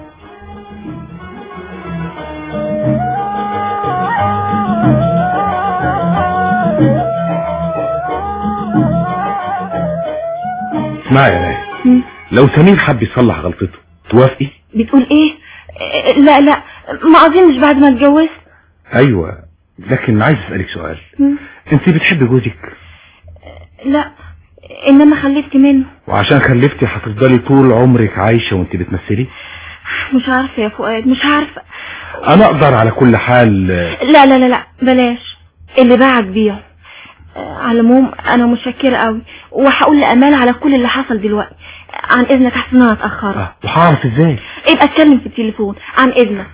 اسمعي يا ناهي لو سمير حب يصلح غلطته توافقي بتقول ايه آه، لا لا ما اظنش بعد ما اتجوزت ايوه لكن عايز اسالك سؤال مم. انت بتحبي جوزك لا انما خلفت منه وعشان خلفتي هتفضلي طول عمرك عايشه وانت بتمثلي مش عارفه يا فؤاد مش عارفه انا اقدر على كل حال لا لا لا لا بلاش اللي باعك بيعه آه، على العموم انا متشكره قوي وهقول لامال على كل اللي حصل دلوقتي عن اذنك احسن انا اتاخر وهعرف ازاي ابقى اتكلم في التليفون عن اذنك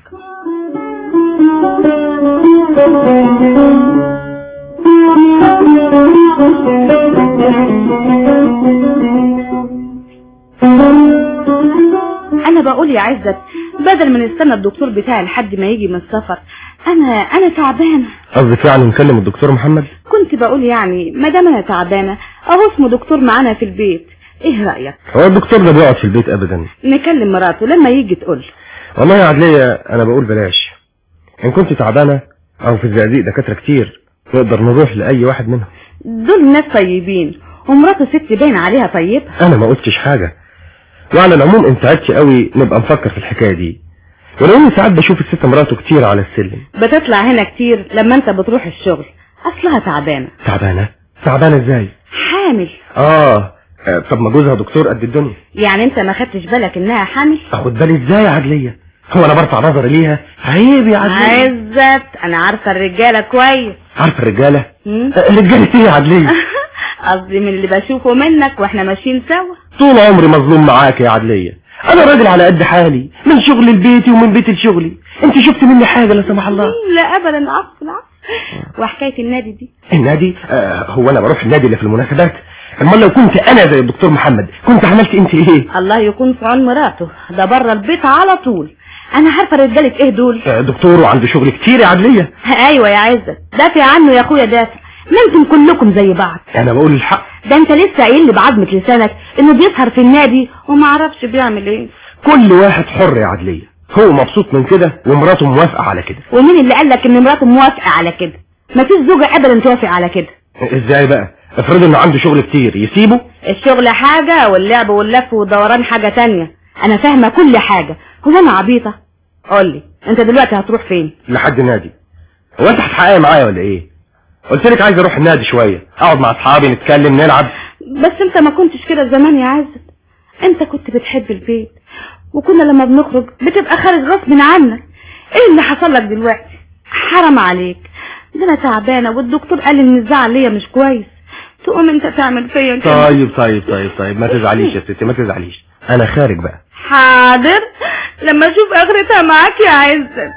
انا بقول يا عزت بدل ما نستنى الدكتور بتاعي لحد ما يجي من السفر انا انا تعبانه قصدك يعني نكلم الدكتور محمد كنت بقول يعني ما دام انا تعبانه اهو اسمه دكتور معانا في البيت ايه رايك هو الدكتور ده بيقعد في البيت ابدا نكلم مراته لما يجي تقول والله يا عدلية انا بقول بلاش ان كنت تعبانه او في الزقازيق دكاتره كتير نقدر نروح لاي واحد منهم دول ناس طيبين ومراته ست باين عليها طيبه انا ما قلتش حاجه وعلى العموم انت عدتي قوي نبقى نفكر في الحكايه دي ولو اني ساعات بشوف الست مراته كتير على السلم بتطلع هنا كتير لما انت بتروح الشغل اصلها تعبانه تعبانه تعبانه ازاي حامل اه آه، طب ما جوزها دكتور قد الدنيا يعني انت ما خدتش بالك انها حامل اخد بالي ازاي يا عدليه هو انا برفع نظري ليها عيب يا عدليه عزت انا عارفه الرجاله كويس عارفه الرجاله مم؟ آه، رجاله ايه يا عدليه قصدي من اللي بشوفه منك واحنا ماشيين سوا طول عمري مظلوم معاك يا عدليه انا راجل على قد حالي من شغل لبيتي ومن بيتي لشغلي انت شفت مني حاجه لا سمح الله لا ابدا عفو العفو وحكايه النادي دي النادي آه هو انا بروح النادي اللي في المناسبات امال لو كنت انا زي الدكتور محمد كنت عملت انت ايه الله يكون في عون مراته ده بره البيت على طول انا عارفه رجاله ايه دول آه دكتور وعنده شغل كتير يا عدليه ايوه يا عزت دافع عنه يا اخويا دافع ما انتم كلكم زي بعض انا بقول الحق ده انت لسه قايل لي بعظمه لسانك انه بيسهر في النادي وما اعرفش بيعمل ايه كل واحد حر يا عدليه هو مبسوط من كده ومراته موافقه على كده ومين اللي قال لك ان مراته موافقه على كده ما فيش زوجه ابدا توافق على كده ازاي بقى افرض انه عنده شغل كتير يسيبه الشغل حاجه واللعب واللف والدوران حاجه تانية انا فاهمه كل حاجه هو انا عبيطه قول لي انت دلوقتي هتروح فين لحد نادي هو انت هتحقق معايا ولا ايه قلت لك عايز اروح النادي شويه اقعد مع اصحابي نتكلم نلعب بس انت ما كنتش كده زمان يا عزت انت كنت بتحب البيت وكنا لما بنخرج بتبقى خارج غصب عنك ايه اللي حصل لك دلوقتي حرام عليك ده انا تعبانه والدكتور قال ان الزعل ليا مش كويس تقوم انت تعمل فيا كده طيب طيب طيب طيب ما تزعليش يا ستي ما تزعليش انا خارج بقى حاضر لما اشوف اخرتها معاك يا عزت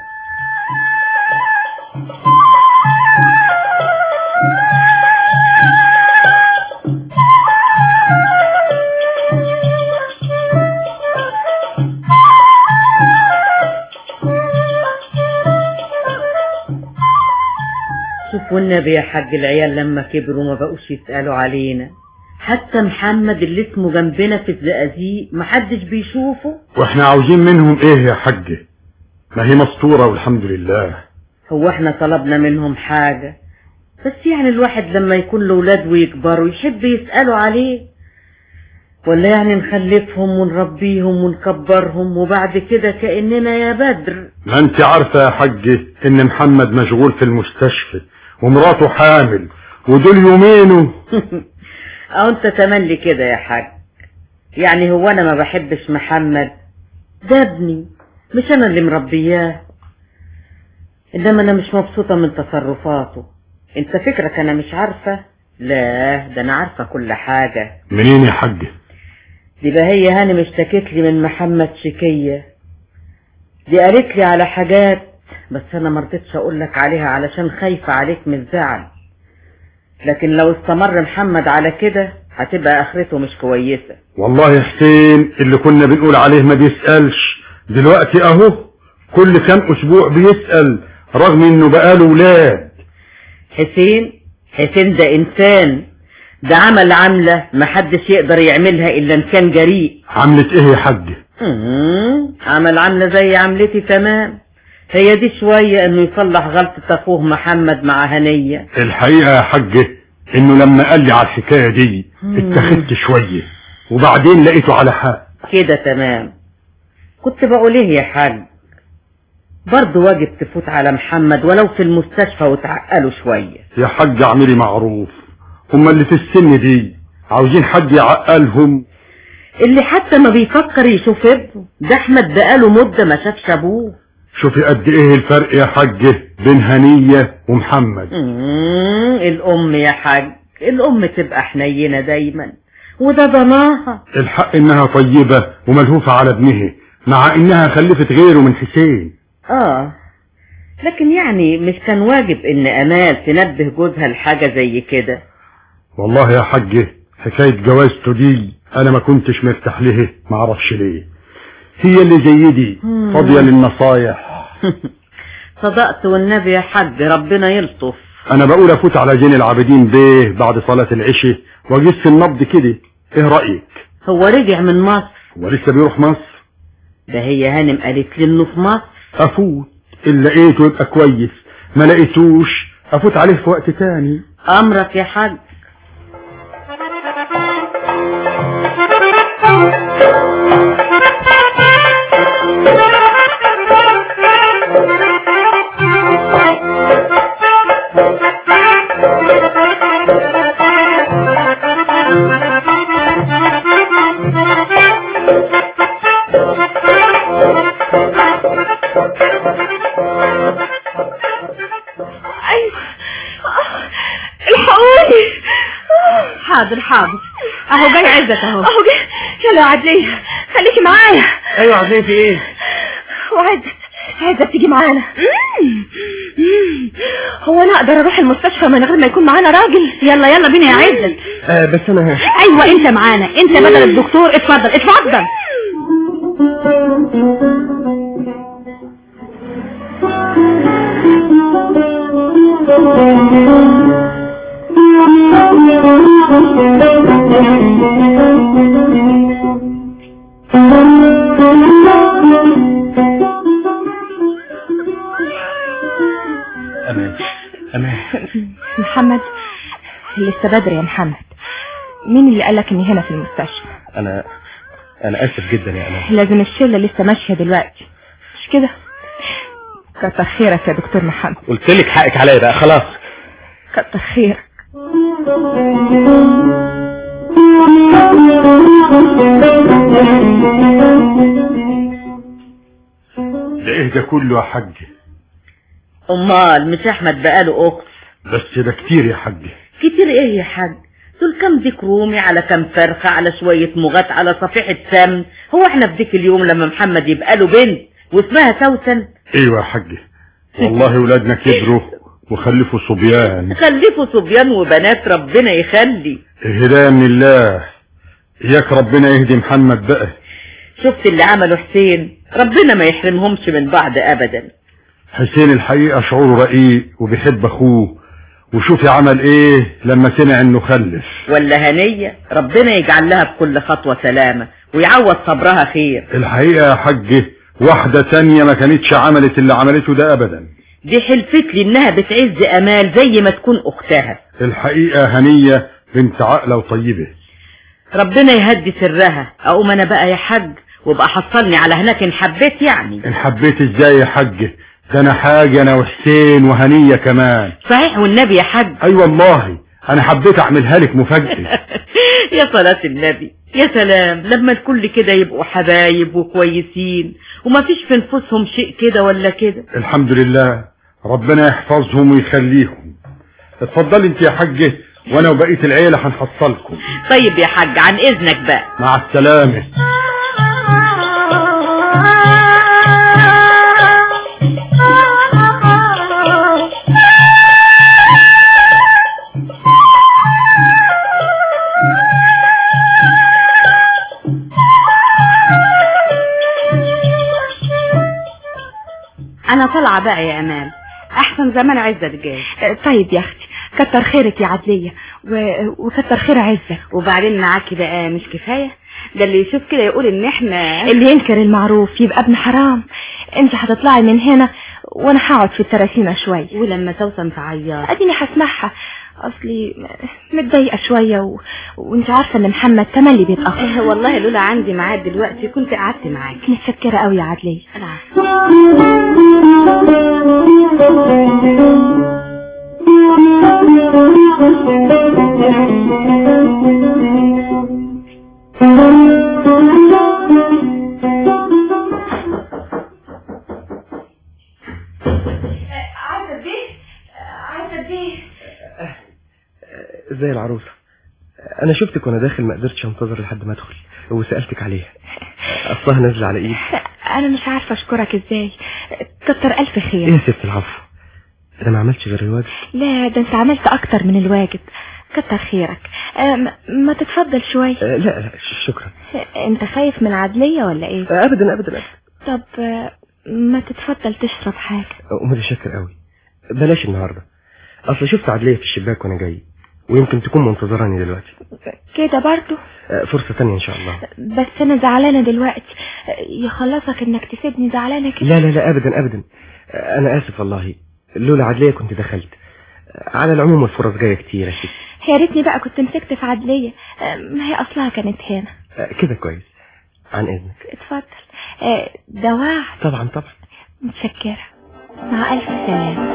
والنبي يا حاج العيال لما كبروا ما بقوش يسألوا علينا حتى محمد اللي اسمه جنبنا في الزقازيق محدش بيشوفه واحنا عاوزين منهم ايه يا حاج ما هي مستورة والحمد لله هو احنا طلبنا منهم حاجة بس يعني الواحد لما يكون له ولاد ويكبروا يحب يسألوا عليه ولا يعني نخلفهم ونربيهم ونكبرهم وبعد كده كأننا يا بدر ما انت عارفة يا حاج ان محمد مشغول في المستشفى ومراته حامل ودول يومينه او انت تملي كده يا حاج يعني هو انا ما بحبش محمد ده ابني مش انا اللي مربياه انما انا مش مبسوطة من تصرفاته انت فكرك انا مش عارفة لا ده انا عارفة كل حاجة منين يا حاج دي بقى هي هانم اشتكت لي من محمد شكية دي قالت لي على حاجات بس انا مرضتش اقول لك عليها علشان خايفة عليك من الزعل لكن لو استمر محمد على كده هتبقى اخرته مش كويسة والله يا حسين اللي كنا بنقول عليه ما بيسألش دلوقتي اهو كل كام اسبوع بيسأل رغم انه بقاله ولاد حسين حسين ده انسان ده عمل عملة محدش يقدر يعملها الا ان كان جريء عملت ايه يا حاج مم، عمل عملة زي عملتي تمام هي دي شوية انه يصلح غلطة اخوه محمد مع هنية الحقيقة يا حاج انه لما قال لي على الحكاية دي اتخذت شوية وبعدين لقيته على حق كده تمام كنت بقول ايه يا حاج برضه واجب تفوت على محمد ولو في المستشفى وتعقله شوية يا حاج اعملي معروف هما اللي في السن دي عاوزين حد يعقلهم اللي حتى ما بيفكر يشوف ابنه ده احمد بقاله مدة ما شافش ابوه شوفي قد ايه الفرق يا حاج بين هنية ومحمد مم، الام يا حاج الام تبقى حنينة دايما وده ضناها الحق انها طيبة وملهوفة على ابنها مع انها خلفت غيره من حسين اه لكن يعني مش كان واجب ان امال تنبه جوزها لحاجة زي كده والله يا حاج حكاية جوازته دي انا ما كنتش مرتاح لها ما اعرفش ليه هي اللي زي دي مم. فاضية للنصايح صدقت والنبي يا حاج ربنا يلطف انا بقول افوت على زين العابدين بيه بعد صلاة العشاء واجس النبض كده ايه رأيك هو رجع من مصر هو لسه بيروح مصر ده هي هانم قالت لي انه في مصر افوت اللي لقيته يبقى كويس ما لقيتوش افوت عليه في وقت تاني امرك يا حاج ايوه الحقوني حاضر حاضر اهو جاي عزت اهو اهو جه يلا عدلية خليكي معايا ايوه عايزين في ايه وعزت عزت تيجي معانا هو انا اقدر اروح المستشفى من غير ما يكون معانا راجل يلا يلا بينا يا عزت آه بس انا ايوه انت معانا انت بدل الدكتور اتفضل اتفضل امان امان محمد لسه بدري يا محمد مين اللي قالك اني هنا في المستشفى انا انا اسف جدا يا امان لازم الشلة لسه ماشية دلوقتي مش كده كتر خيرك يا دكتور محمد قلت لك حقك عليا بقى خلاص كتر خيرك ده ايه ده كله يا حاج امال مش احمد بقاله اخت بس ده كتير يا حاج كتير ايه يا حاج دول كام ديك رومي على كام فرخة على شوية مغات على صفيحة سمن هو احنا في ديك اليوم لما محمد يبقى له بنت واسمها سوسن ايوه يا حاج والله ولادنا كبروا وخلفوا صبيان خلفوا صبيان وبنات ربنا يخلي الهداية من الله اياك ربنا يهدي محمد بقى شفت اللي عمله حسين ربنا ما يحرمهمش من بعض ابدا حسين الحقيقة شعوره رقيق وبيحب اخوه وشوفي عمل ايه لما سمع انه خلف ولا هنية ربنا يجعل لها بكل خطوة سلامة ويعوض صبرها خير الحقيقة يا حاج واحدة تانية ما كانتش عملت اللي عملته ده ابدا دي حلفت لي انها بتعز امال زي ما تكون اختها الحقيقة هنية بنت عاقلة وطيبة ربنا يهدي سرها اقوم انا بقى يا حاج وابقى حصلني على هناك ان حبيت يعني ان حبيت ازاي يا حاج ده انا حاجة انا وحسين وهنية كمان صحيح والنبي يا حاج اي والله انا حبيت اعملها لك مفاجأة يا صلاة النبي يا سلام لما الكل كده يبقوا حبايب وكويسين وما فيش في نفوسهم شيء كده ولا كده الحمد لله ربنا يحفظهم ويخليهم اتفضلي انت يا حاجة وانا وبقية العيلة هنحصلكم طيب يا حاج عن اذنك بقى مع السلامة انا طالعه بقى يا امال احسن زمان عزت جاي طيب يا اختي كتر خيرك يا عدلية و... وكتر خير عزة وبعدين معاكي بقى مش كفايه ده اللي يشوف كده يقول ان احنا اللي ينكر المعروف يبقى ابن حرام انت هتطلعي من هنا وانا هقعد في التراسيمة شوية ولما توسم تعيط اديني هسمعها اصلي متضايقة شوية و... وانت عارفة ان محمد تملي بيتأخر والله لولا عندي ميعاد دلوقتي كنت قعدت معاكي متشكرة قوي يا عدلية انا عارفه عايزة بيه عايزة بيه ازاي العروسة انا شفتك وانا داخل ما قدرتش انتظر لحد ما ادخل وسألتك عليها اصلها نازلة على ايد انا مش عارفة اشكرك ازاي كتر الف ايه خير يا ست العفو انا ما عملتش غير الواجب لا ده انت عملت اكتر من الواجب كتر خيرك آه، ما- ما تتفضل شوية آه، لا لا ش- شكرا انت خايف من عدلية ولا ايه آه، ابدا ابدا ابدا طب آه، ما تتفضل تشرب حاجة آه، متشكر قوي بلاش النهارده اصل شفت عدلية في الشباك وانا جاي ويمكن تكون منتظراني دلوقتي كده برضو آه، فرصة تانية ان شاء الله بس انا زعلانة دلوقتي يخلصك انك تسيبني زعلانة كده لا لا لا ابدا ابدا آه، انا اسف والله لولا عدلية كنت دخلت آه، على العموم الفرص جاية كتير يا ستي يا ريتني بقى كنت مسكت في عدلية آه، ما هي اصلها كانت هنا آه، كده كويس عن اذنك اتفضل آه، ده وعد طبعا طبعا متشكرة مع ألف سلامة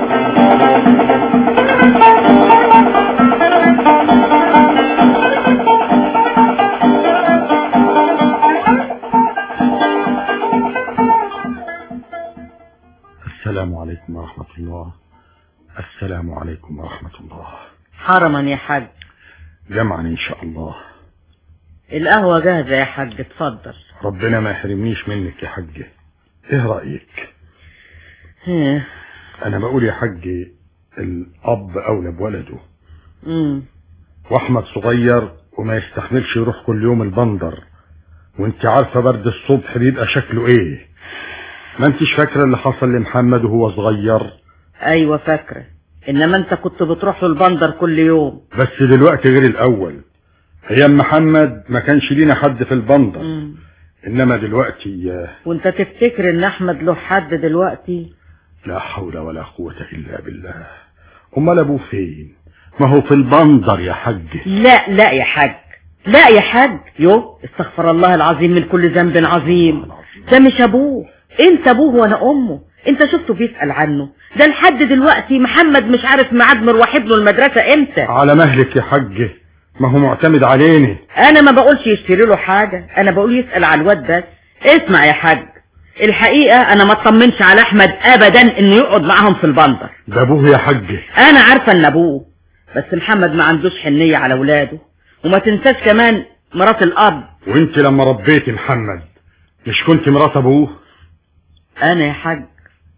السلام عليكم ورحمة الله السلام عليكم ورحمة الله حرما يا حاج جمعا ان شاء الله القهوة جاهزة يا حاج اتفضل ربنا ما يحرمنيش منك يا حاجة ايه رأيك ها، انا بقول يا حاج الاب اولى بولده مم. واحمد صغير وما يستحملش يروح كل يوم البندر وانت عارفة برد الصبح بيبقى شكله ايه ما انتش فاكرة اللي حصل لمحمد وهو صغير ايوه فاكرة انما انت كنت بتروح له البندر كل يوم بس دلوقتي غير الاول ايام محمد ما كانش لينا حد في البندر مم. انما دلوقتي آه، وانت تفتكر ان احمد له حد دلوقتي لا حول ولا قوة الا بالله امال ابوه فين ما هو في البندر يا حاج لا لا يا حاج لا يا حاج يو استغفر الله العظيم من كل ذنب عظيم ده مش ابوه انت ابوه وانا امه انت شفته بيسأل عنه ده لحد دلوقتي محمد مش عارف ميعاد مروح ابنه المدرسة امتى على مهلك يا حاج ما هو معتمد علينا انا ما بقولش يشتري له حاجة انا بقول يسأل على الواد بس اسمع يا حاج الحقيقة انا ما اطمنش على احمد ابدا انه يقعد معاهم في البندر ده ابوه يا حاج انا عارفة ان ابوه بس محمد ما عندوش حنية على ولاده وما تنساش كمان مرات الاب وانت لما ربيتي محمد مش كنت مرات ابوه انا يا حاج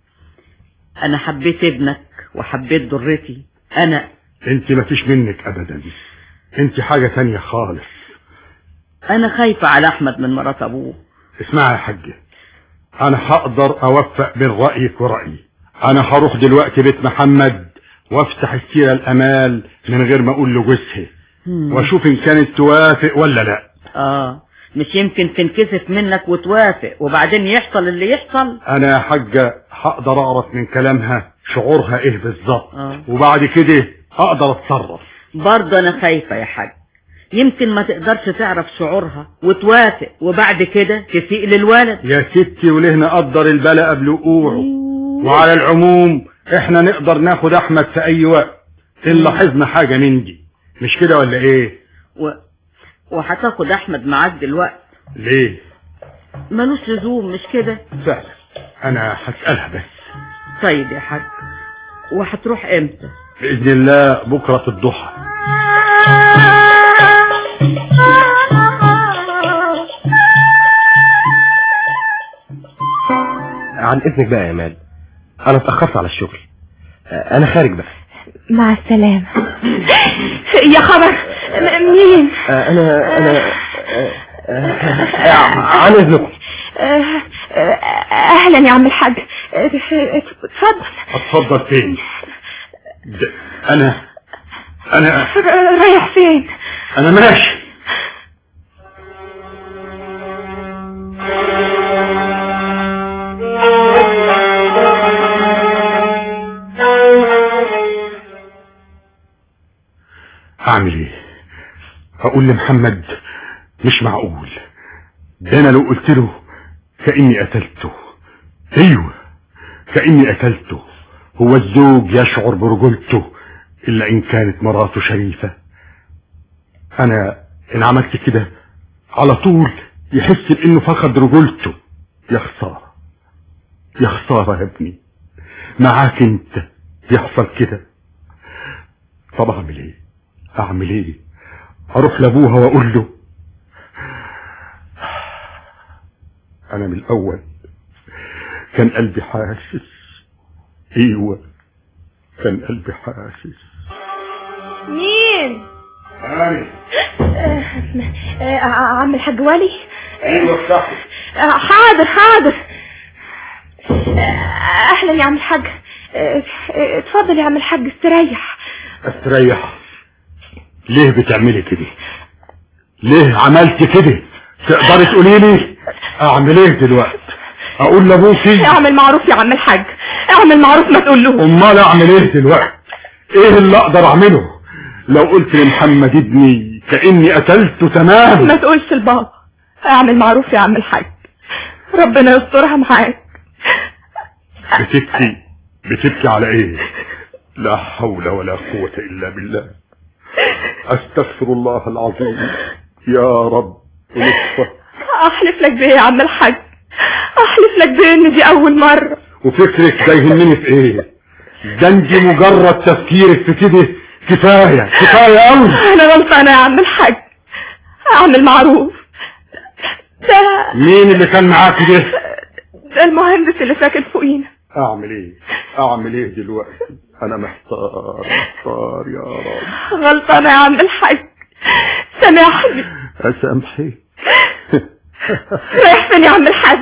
انا حبيت ابنك وحبيت ضرتي انا انت ما فيش منك ابدا انت حاجة تانية خالص انا خايفة على احمد من مرات ابوه اسمعي يا حاج انا هقدر اوفق بين رأيك ورأيي انا هروح دلوقتي بيت محمد وافتح السيرة الامال من غير ما اقول لجوزها مم. واشوف ان كانت توافق ولا لا اه مش يمكن تنكسف منك وتوافق وبعدين يحصل اللي يحصل انا يا حاجة هقدر اعرف من كلامها شعورها ايه بالظبط آه. وبعد كده اقدر اتصرف برضه انا خايفة يا حاج يمكن ما تقدرش تعرف شعورها وتوافق وبعد كده تسيء للولد يا ستي وليه نقدر البلاء قبل وقوعه وعلى العموم احنا نقدر ناخد احمد في اي وقت ان لاحظنا حاجة من دي مش كده ولا ايه و... وهتاخد احمد معاك دلوقتي ليه ملوش لزوم مش كده فعلا انا هسألها بس طيب يا حاج وهتروح امتى بإذن الله بكرة الضحى عن اذنك بقى يا مال انا اتاخرت على الشغل آه، انا خارج بقى مع السلامة يا خبر م- مين آه، انا انا آه، آه، عن اذنكم آه، آه، اهلا يا عم الحاج آه، اتفضل اتفضل فين د- انا انا ر- رايح فين انا ماشي هعمل ايه هقول لمحمد مش معقول ده انا لو قلت له كاني قتلته ايوه كاني قتلته هو الزوج يشعر برجولته الا ان كانت مراته شريفه انا ان عملت كده على طول يحس بانه فقد رجولته يا خساره يا خساره يا ابني معاك انت يحصل كده طب اعمل ايه اعمل ايه اروح لابوها واقول له انا من الاول كان قلبي حاسس ايوه كان قلبي حاسس مين هاني آه، آه، عم الحاج ولي ايوه افتحي آه، حاضر حاضر آه، اهلا يا عم الحاج آه، آه، اتفضل يا عم الحاج استريح استريح ليه بتعملي كده ليه عملت كده تقدري تقولي لي اعمل ايه دلوقتي اقول لابوكي اعمل معروف يا عم الحاج اعمل معروف ما تقول له امال اعمل ايه دلوقتي ايه اللي اقدر اعمله لو قلت لمحمد ابني كاني قتلته ما تمام تقولش لبابا اعمل معروف يا عم الحاج ربنا يسترها معاك بتبكي بتبكي على ايه لا حول ولا قوة الا بالله استغفر الله العظيم يا رب ولطفه احلف لك بيه يا عم الحاج احلف لك بيه ان دي اول مرة وفكرك ده يهمني في ايه ده انت مجرد تفكيرك في كده كفاية كفاية قوي انا غلطانة يا عم الحاج اعمل معروف ده مين اللي كان معاك ده ده المهندس اللي ساكن فوقينا اعمل ايه اعمل ايه دلوقتي انا محتار محتار يا رب غلطانة يا عم الحاج سامحني اسامحي رايح فين يا عم الحاج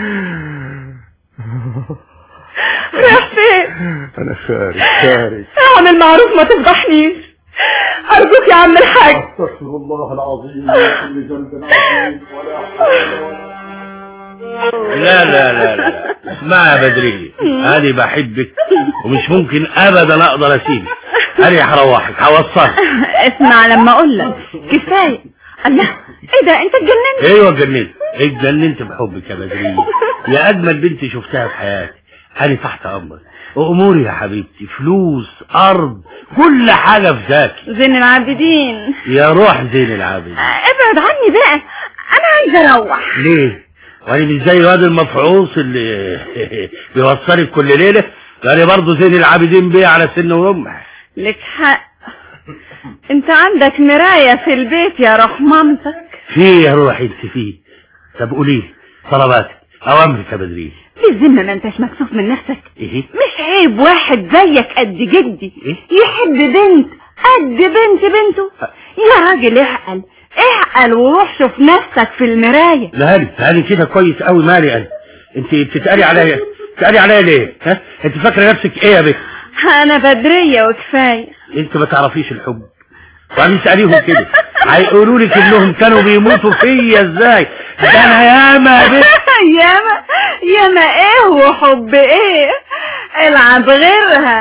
رايح فين انا خارج خارج اعمل معروف ما تفضحنيش ارجوك يا عم الحاج استغفر الله العظيم من كل ذنب عظيم ولا حول ولا لا لا لا لا اسمع يا بدرية انا بحبك ومش ممكن ابدا اقدر اسيبك انا هروحك هوصلك اسمع لما اقول لك كفايه الله ايه ده انت اتجننت ايوه اتجننت اتجننت بحبك يا بدرية يا اجمل بنت شفتها في حياتي انا تحت امرك اموري يا حبيبتي فلوس ارض كل حاجة في ذاكي زين العابدين يا روح زين العابدين ابعد عني بقى انا عايزه اروح ليه وانا مش زي الواد المفعوص اللي بيوصلك كل ليلة انا برضه زين العابدين بيه على سن ورمح لك حق انت عندك مرايه في البيت يا روح مامتك فيه يا روحي انت فيه طب قولي لي طلباتك اوامرك يا بدريه في الذمه ما انتش مكسوف من نفسك ايه مش عيب واحد زيك قد جدي إيه؟ يحب بنت قد بنت بنته يا راجل اعقل اعقل وروح شوف نفسك في المرايه لا هاني هاني كده كويس قوي مالي انا انت بتتقالي عليا بتتقالي عليا ليه ها انت فاكره نفسك ايه يا بنت انا بدرية وكفاية انت ما تعرفيش الحب وبعدين اساليهم كده هيقولوا لك انهم كانوا بيموتوا فيا ازاي ده انا ياما بس ياما ياما ايه وحب ايه العب غيرها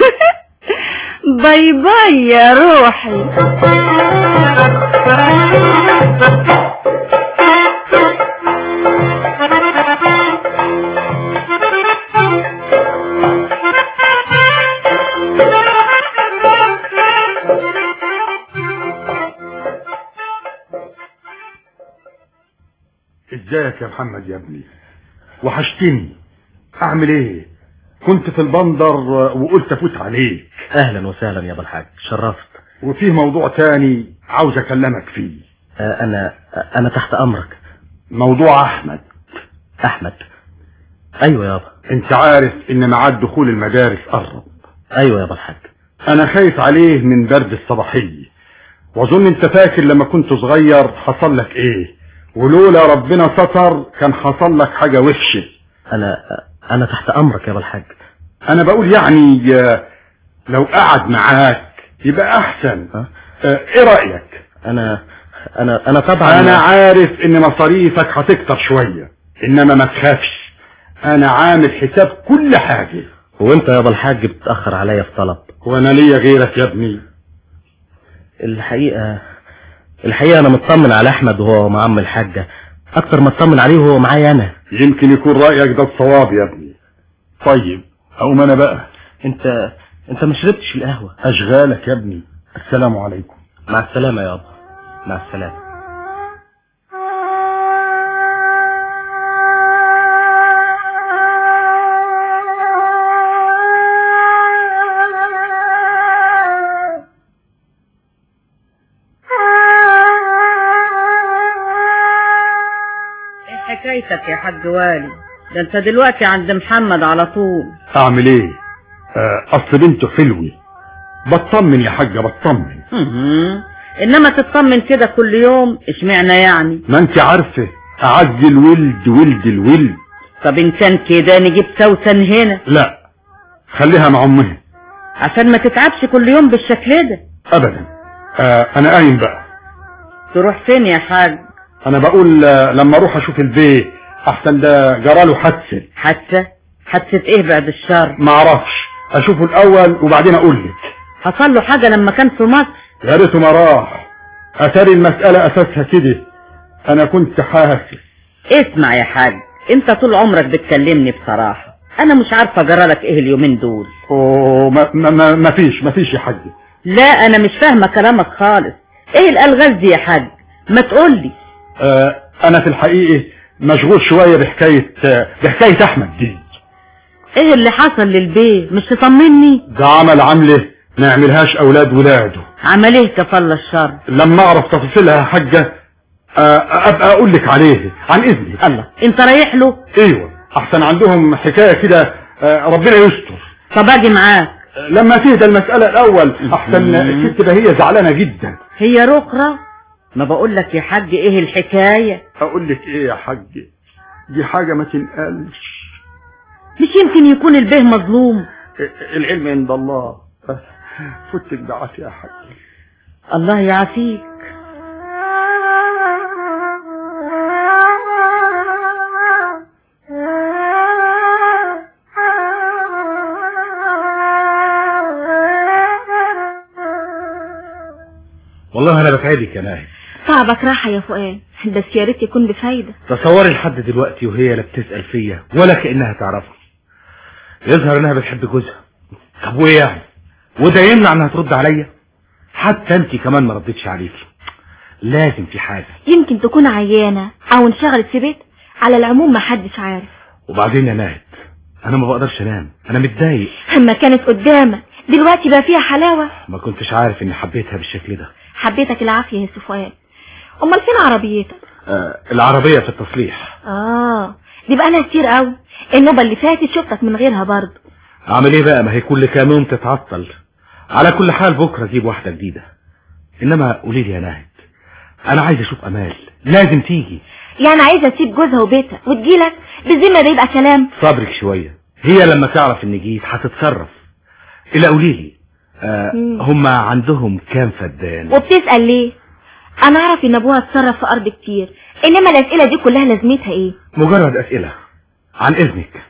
باي باي يا روحي ازيك يا محمد يا ابني وحشتني اعمل ايه كنت في البندر وقلت افوت عليك اهلا وسهلا يا ابو الحاج شرفت وفيه موضوع تاني عاوز اكلمك فيه آه، انا انا تحت امرك موضوع احمد احمد ايوه يابا انت عارف ان ميعاد دخول المدارس قرب ايوه يا ابو الحاج انا خايف عليه من برد الصباحية واظن انت فاكر لما كنت صغير حصل لك ايه ولولا ربنا ستر كان حصل لك حاجة وحشة انا انا تحت امرك يا ابو الحاج انا بقول يعني آه، لو قعد معاك يبقى احسن ها؟ آه، ايه رأيك انا انا انا طبعا انا عارف ان مصاريفك هتكتر شوية انما ما تخافش انا عامل حساب كل حاجة وانت يا ابو الحاج بتاخر عليا في طلب وانا ليا غيرك يا ابني الحقيقه الحقيقه انا مطمن على احمد وهو مع عم الحاجه اكتر ما اطمن عليه وهو معايا انا يمكن يكون رأيك ده الصواب يا ابني طيب اقوم انا بقى انت انت ما شربتش القهوه اشغالك يا ابني السلام عليكم مع السلامه يابا مع السلامه ايه حكايتك يا حاج والي ده انت دلوقتي عند محمد على طول اعمل ايه آه، اصل بنته حلوة بطمن يا حاجة بطمن مهم. انما تطمن كده كل يوم اشمعنى يعني ما انت عارفة اعز الولد ولد الولد طب ان كان كده نجيب سوسن هنا لا خليها مع امها عشان ما تتعبش كل يوم بالشكل ده ابدا آه انا قايم بقى تروح فين يا حاج انا بقول آه، لما اروح اشوف البيت احسن ده جراله حادثة حادثة حادثة ايه بعد الشر ما اعرفش اشوفه الاول وبعدين اقول لك حصل له حاجة لما كان في مصر يا ريته ما راح اتاري المسألة اساسها كده انا كنت حاسس اسمع يا حاج انت طول عمرك بتكلمني بصراحة انا مش عارفة جرالك ايه اليومين دول اوه ما, ما, ما, ما فيش ما فيش يا حاج لا انا مش فاهمة كلامك خالص ايه الالغاز دي يا حاج ما تقولي آه انا في الحقيقة مشغول شوية بحكاية آه بحكاية احمد دي ايه اللي حصل للبيت مش تطمني ده عمل عملة ما يعملهاش اولاد ولاده عمل ايه كفل الشر لما اعرف تفاصيلها يا حاجة آه ابقى اقول لك عليه عن اذنك الله انت رايح له ايوه احسن عندهم حكاية كده آه ربنا يستر طب اجي معاك لما تهدى المسألة الاول احسن الست ده هي زعلانة جدا هي رقرة ما بقول لك يا حاج ايه الحكاية اقول لك ايه يا حاج دي حاجة ما تنقلش مش يمكن يكون البيه مظلوم العلم عند الله فتك دعاتي يا حاج الله يعافيك والله انا بسعدك يا ناهي تعبك راحة يا فؤاد بس يا ريت يكون بفايدة تصوري لحد دلوقتي وهي لا بتسأل فيا ولا كأنها تعرفني يظهر انها بتحب جوزها طب وايه يعني وده يمنع انها ترد عليا حتى انت كمان ما ردتش عليكي لازم في حاجة يمكن تكون عيانة او انشغلت في بيت على العموم ما حدش عارف وبعدين يا ناهد انا ما بقدرش انام انا متضايق اما كانت قدامك دلوقتي بقى فيها حلاوة ما كنتش عارف اني حبيتها بالشكل ده حبيتك العافية يا سي فؤاد امال فين عربيتك آه العربية في التصليح اه دي بقى لها كتير قوي النوبة اللي فاتت شفتك من غيرها برضه اعمل ايه بقى ما هي كل كام يوم تتعطل على كل حال بكرة اجيب واحدة جديدة انما قولي لي يا ناهد انا عايز اشوف امال لازم تيجي يعني عايزة تسيب جوزها وبيتها وتجيلك بالذمة ده يبقى كلام صبرك شوية هي لما تعرف اني جيت هتتصرف إلا قولي لي آه هم عندهم كام فدان وبتسأل ليه انا اعرف ان ابوها اتصرف في ارض كتير انما الاسئلة دي كلها لازمتها ايه مجرد أسئلة عن إذنك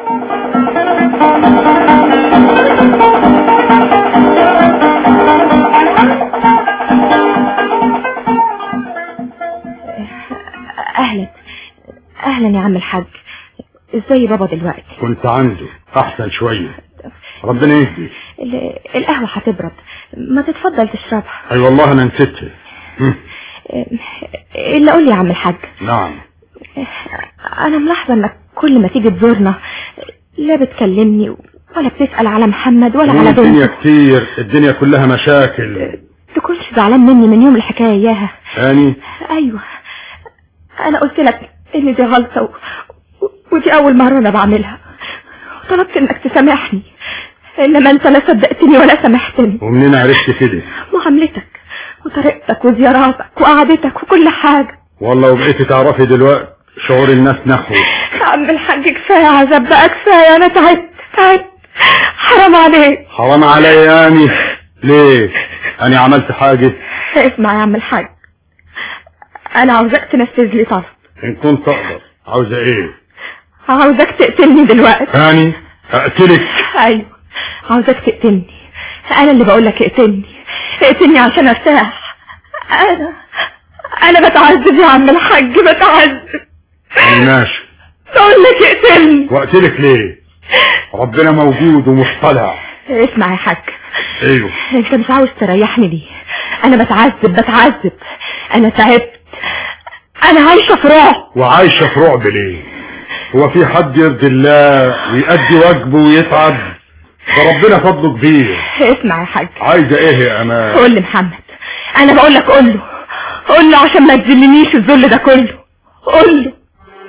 اهلا اهلا يا عم الحاج ازاي بابا دلوقتي كنت عنده أحسن شوية ربنا يهدي ال- القهوة هتبرد ما تتفضل تشربها أي والله أنا نسيتها هم، الا قول لي يا عم الحاج نعم انا ملاحظة انك كل ما تيجي تزورنا لا بتكلمني ولا بتسأل على محمد ولا على الدنيا بنتي كتير الدنيا كلها مشاكل تكونش زعلان مني من يوم الحكاية اياها هاني ايوه انا قلت لك ان دي غلطة و... و- ودي اول مرة انا بعملها طلبت انك تسامحني انما انت لا صدقتني ولا سامحتني ومنين عرفت كده معاملتك وطريقتك وزياراتك وقعدتك وكل حاجة والله وبقيتي تعرفي دلوقتي شعور الناس نحوي يا عم الحاج كفاية عذاب بقى كفاية انا تعبت تعبت حرام عليك حرام عليا يعني ليه انا عملت حاجة اسمع يا عم الحاج انا عاوزاك تنفذ لي طلب ان كنت اقدر عاوزة ايه عاوزاك تقتلني دلوقتي هاني اقتلك ايوه عاوزاك تقتلني انا اللي بقول لك اقتلني اقتلني عشان ارتاح انا انا بتعذب يا عم الحاج بتعذب أنا ماشي بقول لك اقتلني واقتلك ليه ربنا موجود ومطلع اسمع يا حاج ايوه انت مش عاوز تريحني ليه انا بتعذب بتعذب انا تعبت انا عايشة في رعب وعايشة في رعب ليه هو في حد يرضي الله ويأدي واجبه ويتعب ده ربنا فضله كبير اسمع يا حاج عايزة ايه يا امان قول لي محمد انا بقول لك قول له قول له عشان ما تذلنيش الذل ده كله قول له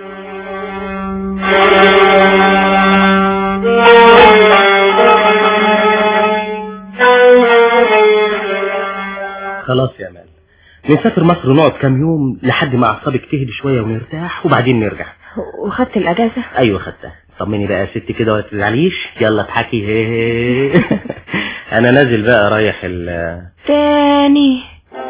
خلاص يا مان نسافر مصر ونقعد كام يوم لحد ما اعصابك تهدي شويه ونرتاح وبعدين نرجع وخدت الاجازة ايوه خدتها طمني بقى يا ست كده ولا تزعليش يلا اضحكي هي هي. انا نازل بقى رايح ال تاني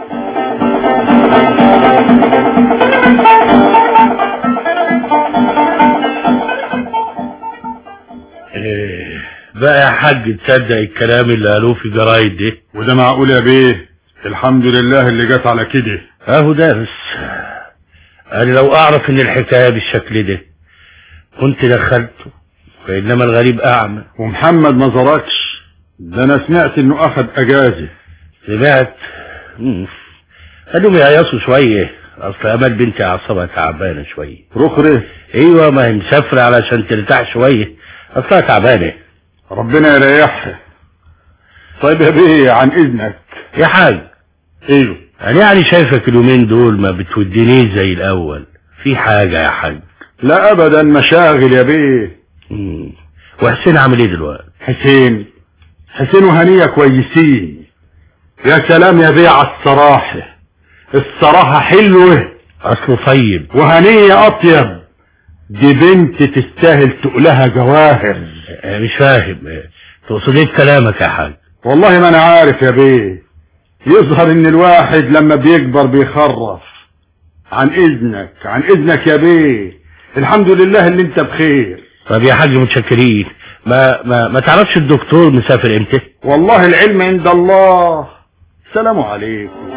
إيه بقى يا حاج تصدق الكلام اللي قالوه في جرايد دي وده معقول يا بيه الحمد لله اللي جت على كده اهو درس انا لو اعرف ان الحكايه بالشكل ده كنت دخلته فانما الغريب اعمى ومحمد ما زاركش ده انا سمعت انه اخد اجازة سمعت مم. خليهم يعيصوا شويه اصل امل بنتي اعصابها تعبانه شويه رخرة ايوه ما هي مسافره علشان ترتاح شويه اصلها تعبانه ربنا يريحها طيب يا بيه عن اذنك يا حاج ايوه انا يعني شايفك اليومين دول ما بتودينيش زي الاول في حاجه يا حاج لا ابدا مشاغل يا بيه مم. وحسين عامل ايه دلوقتي حسين حسين وهنية كويسين يا سلام يا بيه على الصراحة الصراحة حلوة اصله طيب وهنية اطيب دي بنت تستاهل تقلها جواهر أنا مش فاهم تقصد ايه بكلامك يا حاج والله ما انا عارف يا بيه يظهر ان الواحد لما بيكبر بيخرف عن اذنك عن اذنك يا بيه الحمد لله اللي انت بخير طب يا حاج متشكرين ما ما ما تعرفش الدكتور مسافر امتى والله العلم عند الله سلام عليكم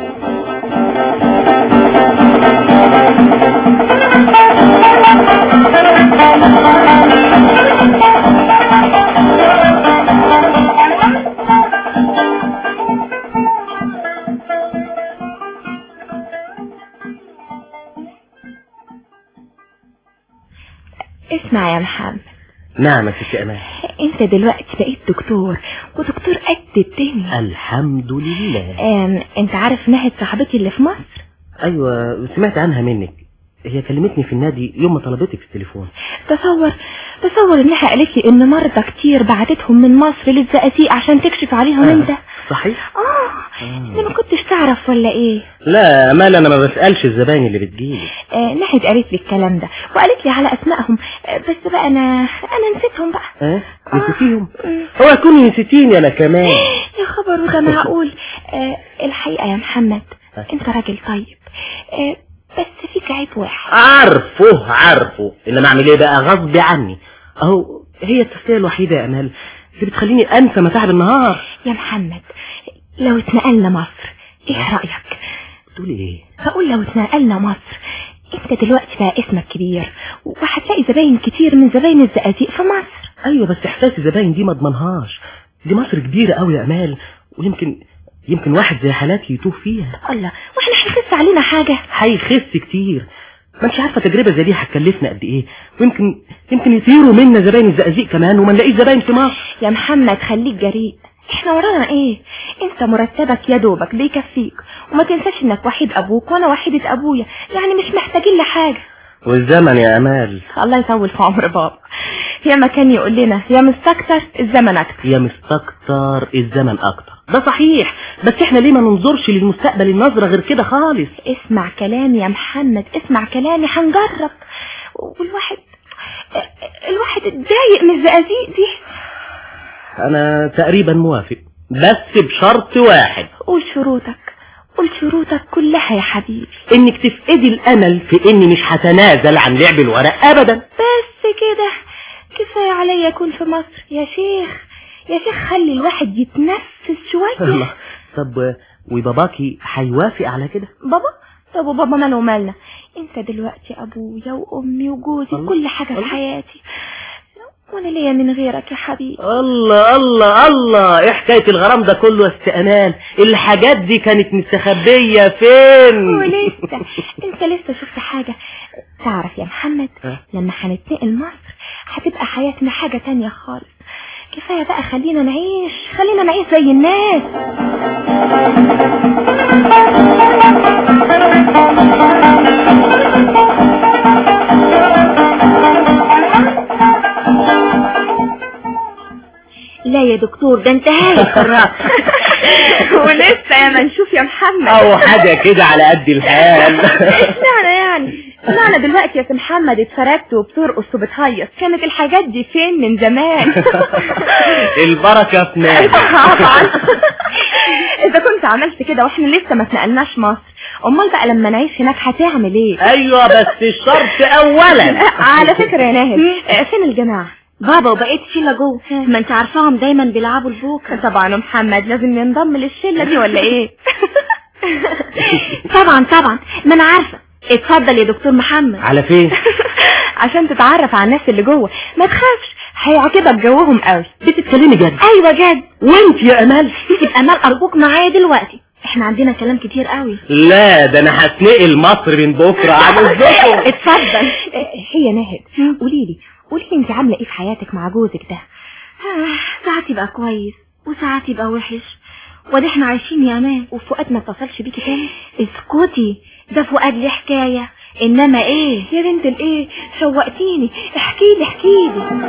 اسمع يا محمد نعم يا ست امان انت دلوقتي بقيت دكتور ودكتور قد الدنيا الحمد لله ام انت عارف ناهد صاحبتي اللي في مصر ايوه سمعت عنها منك هي كلمتني في النادي يوم ما طلبتك في التليفون تصور تصور انها قالت لي ان مرضى كتير بعتتهم من مصر للزقازيق عشان تكشف عليهم انت صحيح اه انت ما كنتش تعرف ولا ايه لا امال انا ما بسالش الزباين اللي بتجيلي آه نهد قالت لي الكلام ده وقالت لي على اسمائهم آه بس بقى انا انا نسيتهم بقى اه نسيتيهم هو يكون نسيتيني انا كمان يا خبر وده معقول آه الحقيقة يا محمد انت راجل طيب آه بس فيك عيب واحد عارفه عارفه انما اعمل ايه بقى غصب عني اهو هي التسليه الوحيده يا امال اللي بتخليني انسى متاعب النهار يا محمد لو اتنقلنا مصر ايه رأيك تقولي ايه هقول لو اتنقلنا مصر انت دلوقتي بقى اسمك كبير وهتلاقي زباين كتير من زباين الزقازيق في مصر ايوه بس احساس الزباين دي ما اضمنهاش دي مصر كبيره قوي يا امال ويمكن يمكن واحد زي حالاتي يتوه فيها الله واحنا هيخس علينا حاجة هيخس كتير ما انتش عارفه تجربه زي دي هتكلفنا قد ايه ويمكن يمكن يطيروا منا زباين الزقازيق كمان وما نلاقيش زباين في مصر يا محمد خليك جريء احنا ورانا ايه انت مرتبك يا دوبك بيكفيك وما تنساش انك وحيد ابوك وانا وحيدة ابويا يعني مش محتاجين لحاجة والزمن يا امال الله يطول في عمر بابا يا ما كان يقول لنا يا مستكتر الزمن اكتر يا مستكتر الزمن اكتر ده صحيح بس احنا ليه ما ننظرش للمستقبل النظرة غير كده خالص اسمع كلامي يا محمد اسمع كلامي هنجرب والواحد الواحد اتضايق من الزقازيق دي انا تقريبا موافق بس بشرط واحد قول شروطك قول شروطك كلها يا حبيبي انك تفقدي الامل في اني مش هتنازل عن لعب الورق ابدا بس كده كفاية عليا اكون في مصر يا شيخ يا شيخ خلي الواحد يتنفس شوية الله طب وباباكي هيوافق على كده بابا طب وبابا ماله ومالنا انت دلوقتي ابويا وامي وجوزي كل حاجة في حياتي وانا ليا من غيرك يا حبيبي الله الله الله ايه حكاية الغرام ده كله يا ست امان الحاجات دي كانت مستخبية فين ولسه انت لسه شفت حاجة تعرف يا محمد لما هنتنقل مصر هتبقى حياتنا حاجة تانية خالص كفاية بقى خلينا نعيش خلينا نعيش زي الناس لا يا دكتور ده انت هايل خراج ولسه يا منشوف يا محمد او حاجة كده على قد الحال اشمعنى يعني اشمعنى دلوقتي يا سي محمد اتفرجت وبترقص وبتهيص كانت الحاجات دي فين من زمان البركة في نادي طبعا اذا كنت عملت كده واحنا لسه ما اتنقلناش مصر امال بقى لما نعيش هناك هتعمل ايه ايوه بس الشرط اولا على فكرة يا ناهد فين الجماعة بابا وبقيت شلة جوه ما انت عارفاهم دايما بيلعبوا البوكر طبعا يا محمد لازم ينضم للشلة دي ولا ايه طبعا طبعا ما انا عارفة اتفضل يا دكتور محمد على فين عشان تتعرف على الناس اللي جوه ما تخافش هيعجبك جوهم قوي بتتكلمي جد ايوه جد وانت يا امال يبقى امال ارجوك معايا دلوقتي احنا عندنا كلام كتير قوي لا ده انا هتنقل مصر من بكره عن الزفر اتفضل هي ناهد قولي لي قولي لي انت عامله ايه في حياتك مع جوزك ده ساعات يبقى كويس وساعات يبقى وحش وده احنا عايشين يا امان وفؤاد ما اتصلش بيكي تاني اسكتي ده فؤاد ليه حكايه انما ايه يا بنت الايه شوقتيني احكي لي احكي لي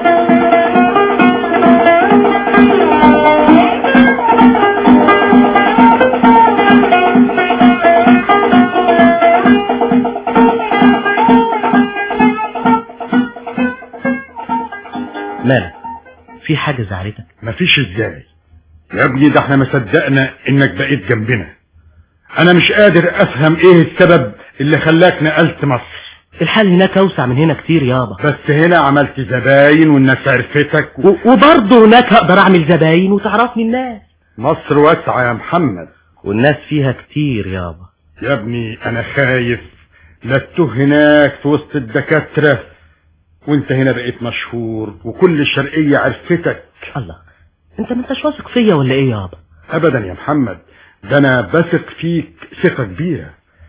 مالك في حاجة زعلتك مفيش ازاي يا ابني ده احنا ما صدقنا انك بقيت جنبنا انا مش قادر افهم ايه السبب اللي خلاك نقلت مصر الحال هناك اوسع من هنا كتير يابا بس هنا عملت زباين والناس عرفتك و... و- وبرضه هناك اقدر اعمل زباين وتعرفني الناس مصر واسعة يا محمد والناس فيها كتير يابا يا ابني انا خايف لا تتوه هناك في وسط الدكاترة وانت هنا بقيت مشهور وكل الشرقية عرفتك الله انت ما انتش واثق فيا ولا ايه يابا ابدا يا محمد ده انا بثق فيك ثقة كبيرة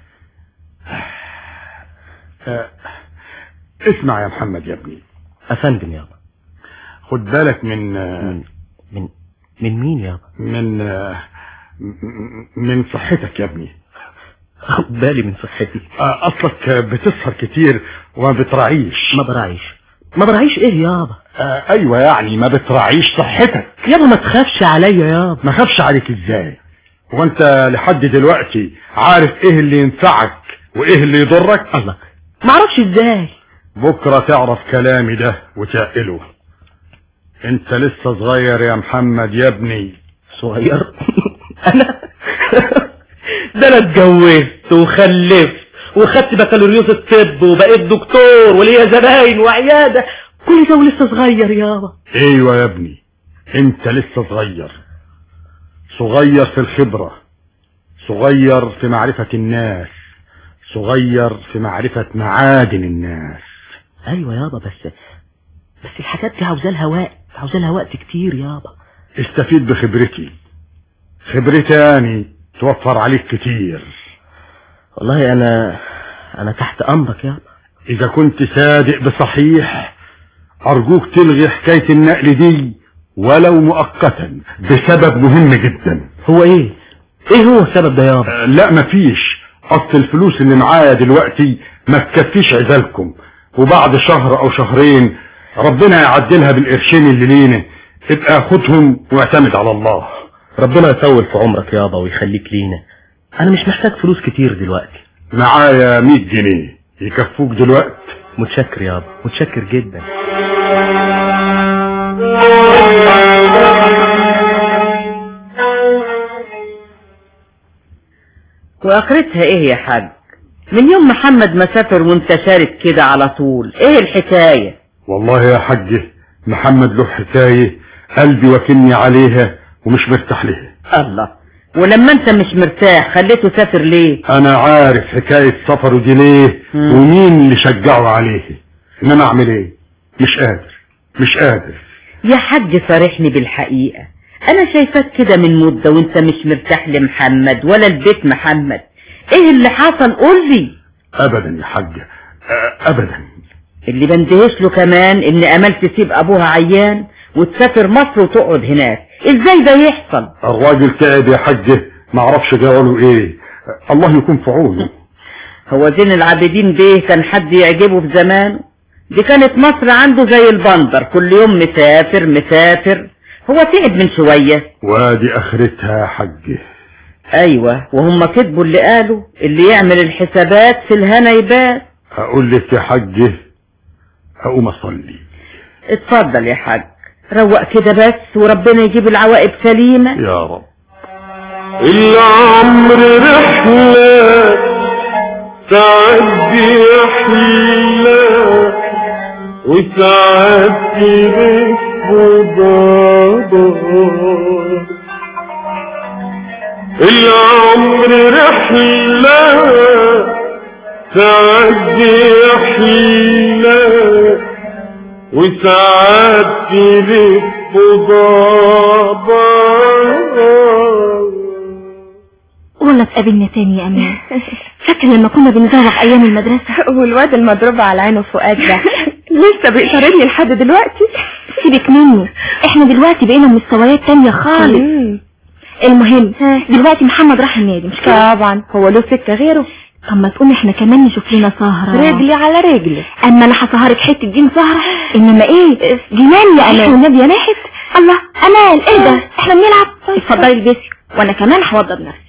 آه، اسمع يا محمد يا ابني افندم يابا خد بالك من آه، من من من مين يابا من آه، م- من صحتك يا ابني خد بالي من صحتي آه، اصلك بتسهر كتير وما بتراعيش ما براعيش ما براعيش ايه يابا آه، ايوه يعني ما بتراعيش صحتك يابا ما تخافش عليا يابا ما خافش عليك ازاي هو انت لحد دلوقتي عارف ايه اللي ينفعك وايه اللي يضرك الله ما اعرفش ازاي بكرة تعرف كلامي ده وتعقله انت لسه صغير يا محمد يا ابني صغير انا ده انا اتجوزت وخلفت وخدت بكالوريوس الطب وبقيت دكتور وليا زباين وعياده كل ده ولسه صغير يابا ايوه يا ابني انت لسه صغير صغير في الخبرة صغير في معرفة الناس صغير في معرفة معادن الناس ايوه يابا بس بس الحاجات دي عاوزة لها وقت عاوزة لها وقت كتير يابا استفيد بخبرتي خبرتي يعني توفر عليك كتير والله انا انا تحت امرك يابا اذا كنت صادق بصحيح ارجوك تلغي حكاية النقل دي ولو مؤقتا بسبب مهم جدا هو ايه ايه هو السبب ده يابا آه، لا مفيش اصل الفلوس اللي معايا دلوقتي ما تكفيش عزالكم وبعد شهر او شهرين ربنا يعدلها بالقرشين اللي لينا ابقى خدهم واعتمد على الله ربنا يطول في عمرك يابا ويخليك لينا انا مش محتاج فلوس كتير دلوقتي معايا 100 جنيه يكفوك دلوقتي متشكر يابا متشكر جدا واخرتها ايه يا حاج من يوم محمد ما سافر وانت شارك كده على طول ايه الحكاية والله يا حاج محمد له حكاية قلبي وكني عليها ومش مرتاح لها الله ولما انت مش مرتاح خليته سافر ليه انا عارف حكاية سفره دي ليه مم. ومين اللي شجعه عليه انما اعمل ايه مش قادر مش قادر يا حاج صارحني بالحقيقة انا شايفاك كده من مدة وانت مش مرتاح لمحمد ولا البيت محمد ايه اللي حصل قول لي ابدا يا حاج آه، ابدا اللي بندهش له كمان ان امل تسيب ابوها عيان وتسافر مصر وتقعد هناك ازاي ده يحصل الراجل تعب يا حاج ما اعرفش جراله ايه الله يكون في عونه هو زين العابدين بيه كان حد يعجبه في زمانه دي كانت مصر عنده زي البندر كل يوم مسافر مسافر هو تعب من شوية وادي اخرتها يا حاج ايوه وهم كتبوا اللي قالوا اللي يعمل الحسابات في الهنا يبات اقول لك يا حاج اقوم اصلي اتفضل يا حاج روق كده بس وربنا يجيب العواقب سليمة يا رب العمر رحلة تعدي أحلى وساعات تلف بابا العمر رحلة تعدي أحلى وساعات تلف بابا ولا اتقابلنا تاني يا امان فاكر لما كنا بنزوغ ايام المدرسة والواد المضروب على عينه فؤاد ده لسه بيطاردني لحد دلوقتي سيبك مني احنا دلوقتي بقينا مستويات تانية خالص مم. المهم دلوقتي محمد راح النادي مش كده طبعا هو له سكة غيره طب ما تقومي احنا كمان نشوف لنا سهرة رجلي على رجلي اما انا هسهرك حتة دين سهرة انما ايه جنان يا امان والنبي يا ناحت الله امان ايه ده احنا بنلعب اتفضلي البسي وانا كمان هوضب نفسي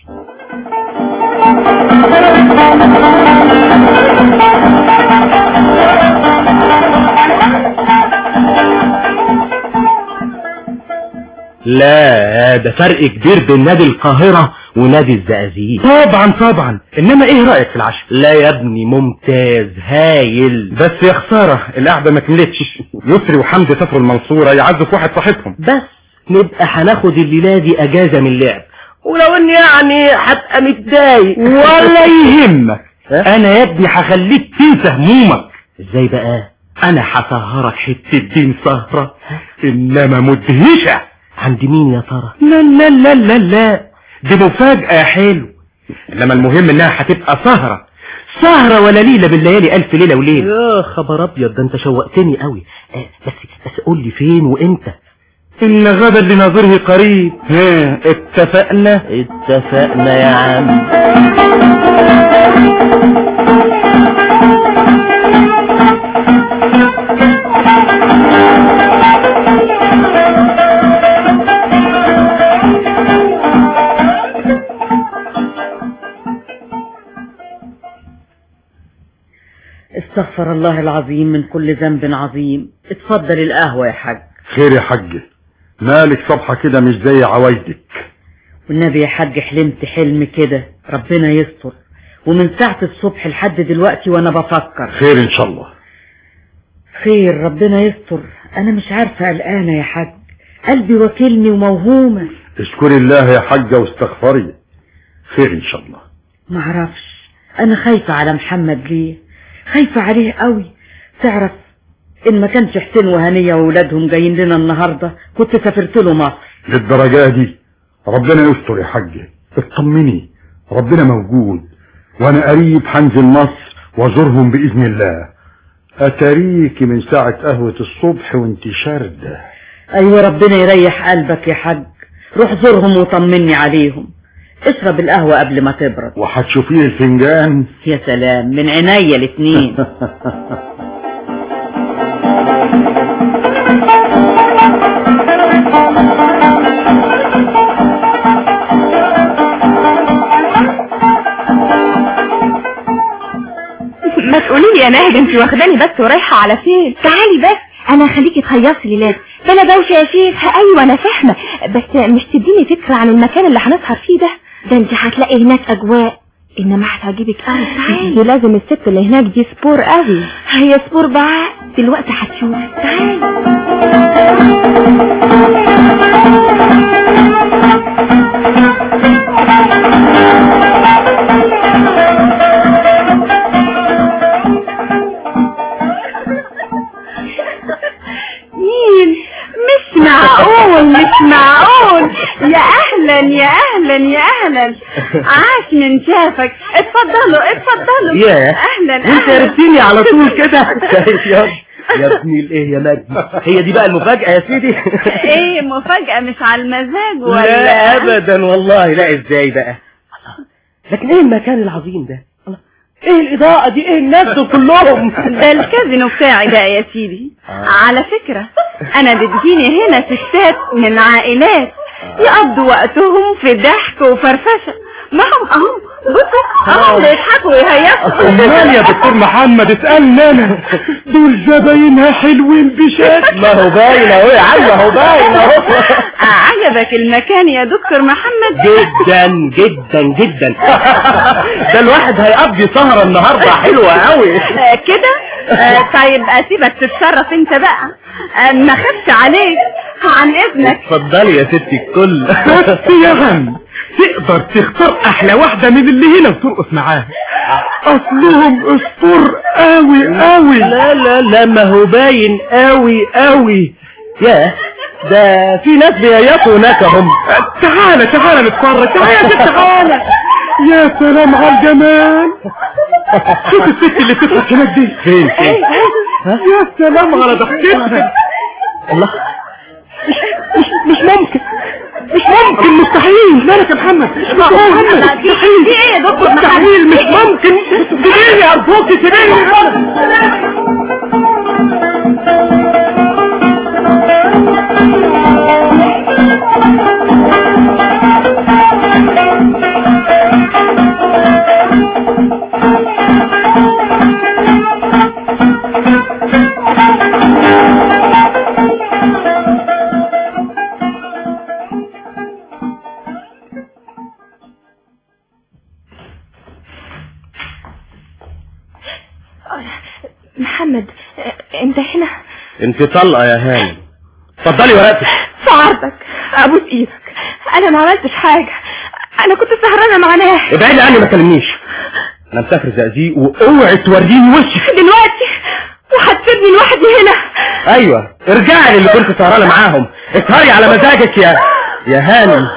لا ده فرق كبير بين نادي القاهرة ونادي الزقازيق طبعا طبعا انما ايه رأيك في العشاء لا يا ابني ممتاز هايل بس يا خسارة القعدة ما كملتش يسري وحمدي سافروا المنصورة يعزوا في واحد صاحبهم بس نبقى هناخد الليلة دي اجازة من اللعب ولو اني يعني هبقى متضايق ولا يهمك ها؟ انا يا ابني هخليك تنسى همومك ازاي بقى انا هسهرك حتة دين سهرة انما مدهشة عند مين يا ترى لا لا لا لا لا دي مفاجأة حلو انما المهم انها هتبقى سهرة سهرة ولا ليلة بالليالي الف ليلة وليلة يا خبر ابيض ده انت شوقتني قوي آه، بس بس قول لي فين وامتى ان غدا لناظره قريب ها اتفقنا اتفقنا يا عم استغفر الله العظيم من كل ذنب عظيم اتفضل القهوة يا حاج خير يا حاج مالك صبحة كده مش زي عوايدك والنبي يا حاج حلمت حلم كده ربنا يستر ومن ساعة الصبح لحد دلوقتي وانا بفكر خير ان شاء الله خير ربنا يستر انا مش عارفة قلقانة يا حاج قلبي واكلني وموهومة اشكري الله يا حاجة واستغفري خير ان شاء الله معرفش انا خايفة على محمد ليه خايفة عليه قوي تعرف ان ما كانش حسين وهنية واولادهم جايين لنا النهاردة كنت سافرت له مصر للدرجة دي ربنا يستر يا حاجة اطمني ربنا موجود وانا قريب هنزل مصر وازورهم باذن الله اتاريكي من ساعة قهوة الصبح وانت شاردة ايوه ربنا يريح قلبك يا حاج روح زورهم وطمني عليهم اشرب القهوة قبل ما تبرد وهتشوفيه الفنجان يا سلام من عينيا الاتنين ما تقولي لي يا ناهد انت واخداني بس ورايحه على فين تعالي بس انا هخليكي تهيصي ليلاد بلا دوشه يا شيخ ايوه انا فاهمه بس مش تديني فكره عن المكان اللي هنسهر فيه ده ده انت هتلاقي هناك اجواء انما هتعجبك قوي تعالي دي لازم الست اللي هناك دي سبور قوي هي سبور بقى دلوقتي هتشوفي تعالي مين مش معقول مش معقول يا اهلا يا اهلا يا اهلا عاش من شافك اتفضلوا اتفضلوا ياه اهلا انت اهلا عرفتيني على طول كده شايف يا يا ابني الايه يا مجدي هي دي بقى المفاجأة يا سيدي ايه مفاجأة مش على المزاج لا ولا ابدا والله لا ازاي بقى لكن ايه المكان العظيم ده الله. ايه الاضاءة دي ايه الناس دول كلهم ده الكازينو بتاعي بقى يا سيدي على فكرة انا بتجيني هنا ستات من عائلات يقضوا وقتهم في ضحك وفرفشة معهم اهو بصوا اهو بيضحكوا ويهيصوا امال يا دكتور محمد اسألني انا دول زباينها حلوين بشكل ما هو باين اهو يا عم ما هو باين اهو عجبك المكان يا دكتور محمد جدا جدا جدا ده الواحد هيقضي سهرة النهاردة حلوة قوي آه، كده آه، طيب اسيبك تتصرف انت بقى آه، ما خفت عليك عن اذنك اتفضلي يا ستي الكل بس يا غم تقدر تختار احلى واحدة من اللي هنا وترقص معاها اصلهم اسطور قوي قوي لا لا لا ما هو باين قوي قوي ياه ده في ناس بيهيصوا هناك هم تعالى تعالى نتفرج تعالى يا ست تعالى يا سلام على الجمال شوف الست اللي بتضحك هناك دي فين فين يا سلام على ضحكتها الله مش مش ممكن مش ممكن مستحيل مالك يا محمد مش معقول محمد في في ايه يا دكتور محمد مستحيل مش ممكن سيبيني ارجوك سيبيني محمد آه، انت هنا انت طلقة يا هاني اتفضلي ورقتك في عرضك ابوس ايدك انا ما عملتش حاجة انا كنت سهرانة مع ناس ابعدي عني ما تكلمنيش انا مسافر زقازيق واوعي توريني وشك دلوقتي وهتسيبني لوحدي هنا ايوه ارجعي للي كنت سهرانه معاهم اسهري على مزاجك يا يا هانم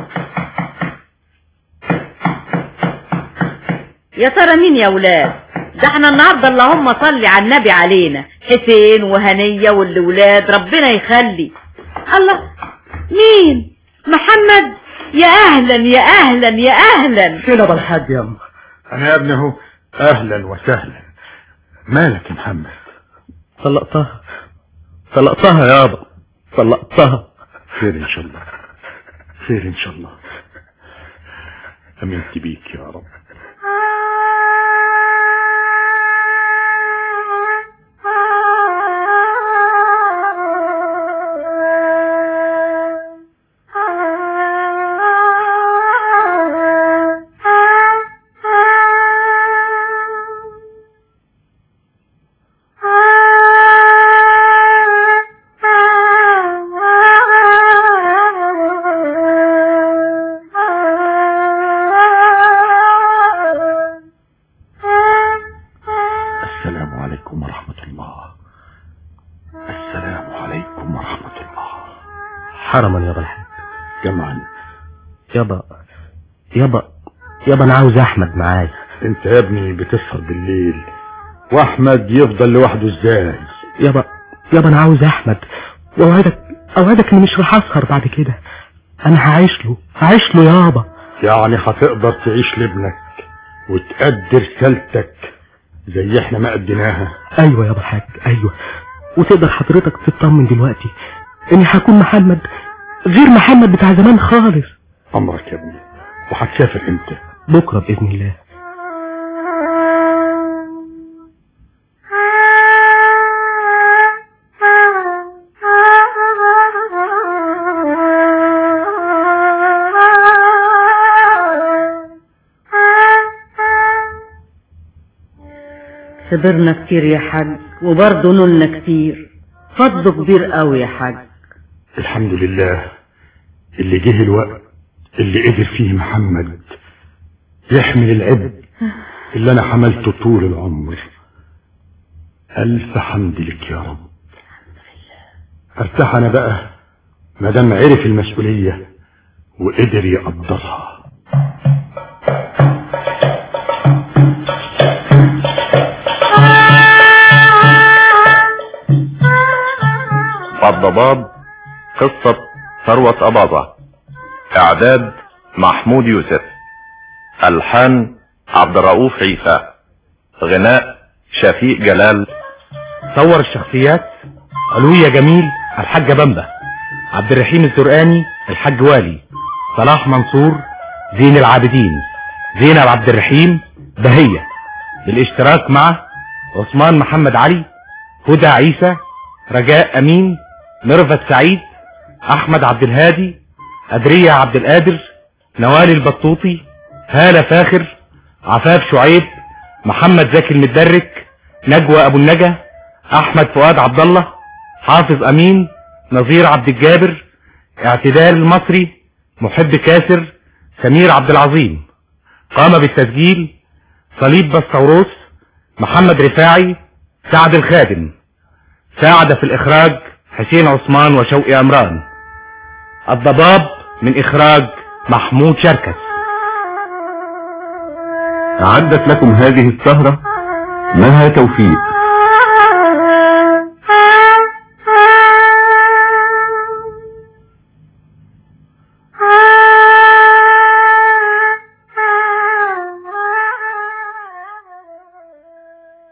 يا ترى مين يا ولاد ده احنا النهارده اللهم صل على النبي علينا حسين وهنية والولاد ربنا يخلي الله مين محمد يا اهلا يا اهلا يا اهلا فين ابو الحاج يا أم؟ انا يا ابني اهو اهلا وسهلا مالك يا محمد طلقتها طلقتها يابا طلقتها خير ان شاء الله خير ان شاء الله امنت بيك يا رب السلام عليكم ورحمة الله السلام عليكم ورحمة الله حرما يابا الحاج جمعا يابا يابا يابا انا عاوز احمد معايا انت يا ابني بتسهر بالليل واحمد يفضل لوحده ازاي يابا يابا انا عاوز احمد واوعدك اوعدك اني مش راح اسهر بعد كده انا هعيش له هعيش له يابا يعني هتقدر تعيش لابنك وتقدر رسالتك زي احنا ما قدناها ايوه يابا الحاج ايوه وتقدر حضرتك تطمن دلوقتي اني هكون محمد غير محمد بتاع زمان خالص امرك يا ابني وهتسافر امتى بكره باذن الله صبرنا كتير يا حاج وبرضه نولنا كتير فضله كبير قوي يا حاج الحمد لله اللي جه الوقت اللي قدر فيه محمد يحمل العبء اللي انا حملته طول العمر الف حمد لك يا رب ارتاح انا بقى ما دام عرف المسؤوليه وقدر يقدرها والضباب قصة ثروة أباظة إعداد محمود يوسف ألحان عبد الرؤوف عيسى غناء شفيق جلال صور الشخصيات علوية جميل الحاجة بمبة عبد الرحيم الزرقاني الحاج والي صلاح منصور زين العابدين زينب عبد الرحيم بهية بالاشتراك مع عثمان محمد علي هدى عيسى رجاء امين ميرفت سعيد احمد عبد الهادي ادرية عبد القادر نوال البطوطي هالة فاخر عفاف شعيب محمد زكي المدرك نجوى ابو النجا احمد فؤاد عبد الله حافظ امين نظير عبد الجابر اعتدال المصري محب كاسر سمير عبد العظيم قام بالتسجيل صليب بسطوروس محمد رفاعي سعد الخادم ساعد في الاخراج حسين عثمان وشوقي عمران الضباب من اخراج محمود شركس أعدت لكم هذه السهرة مها توفيق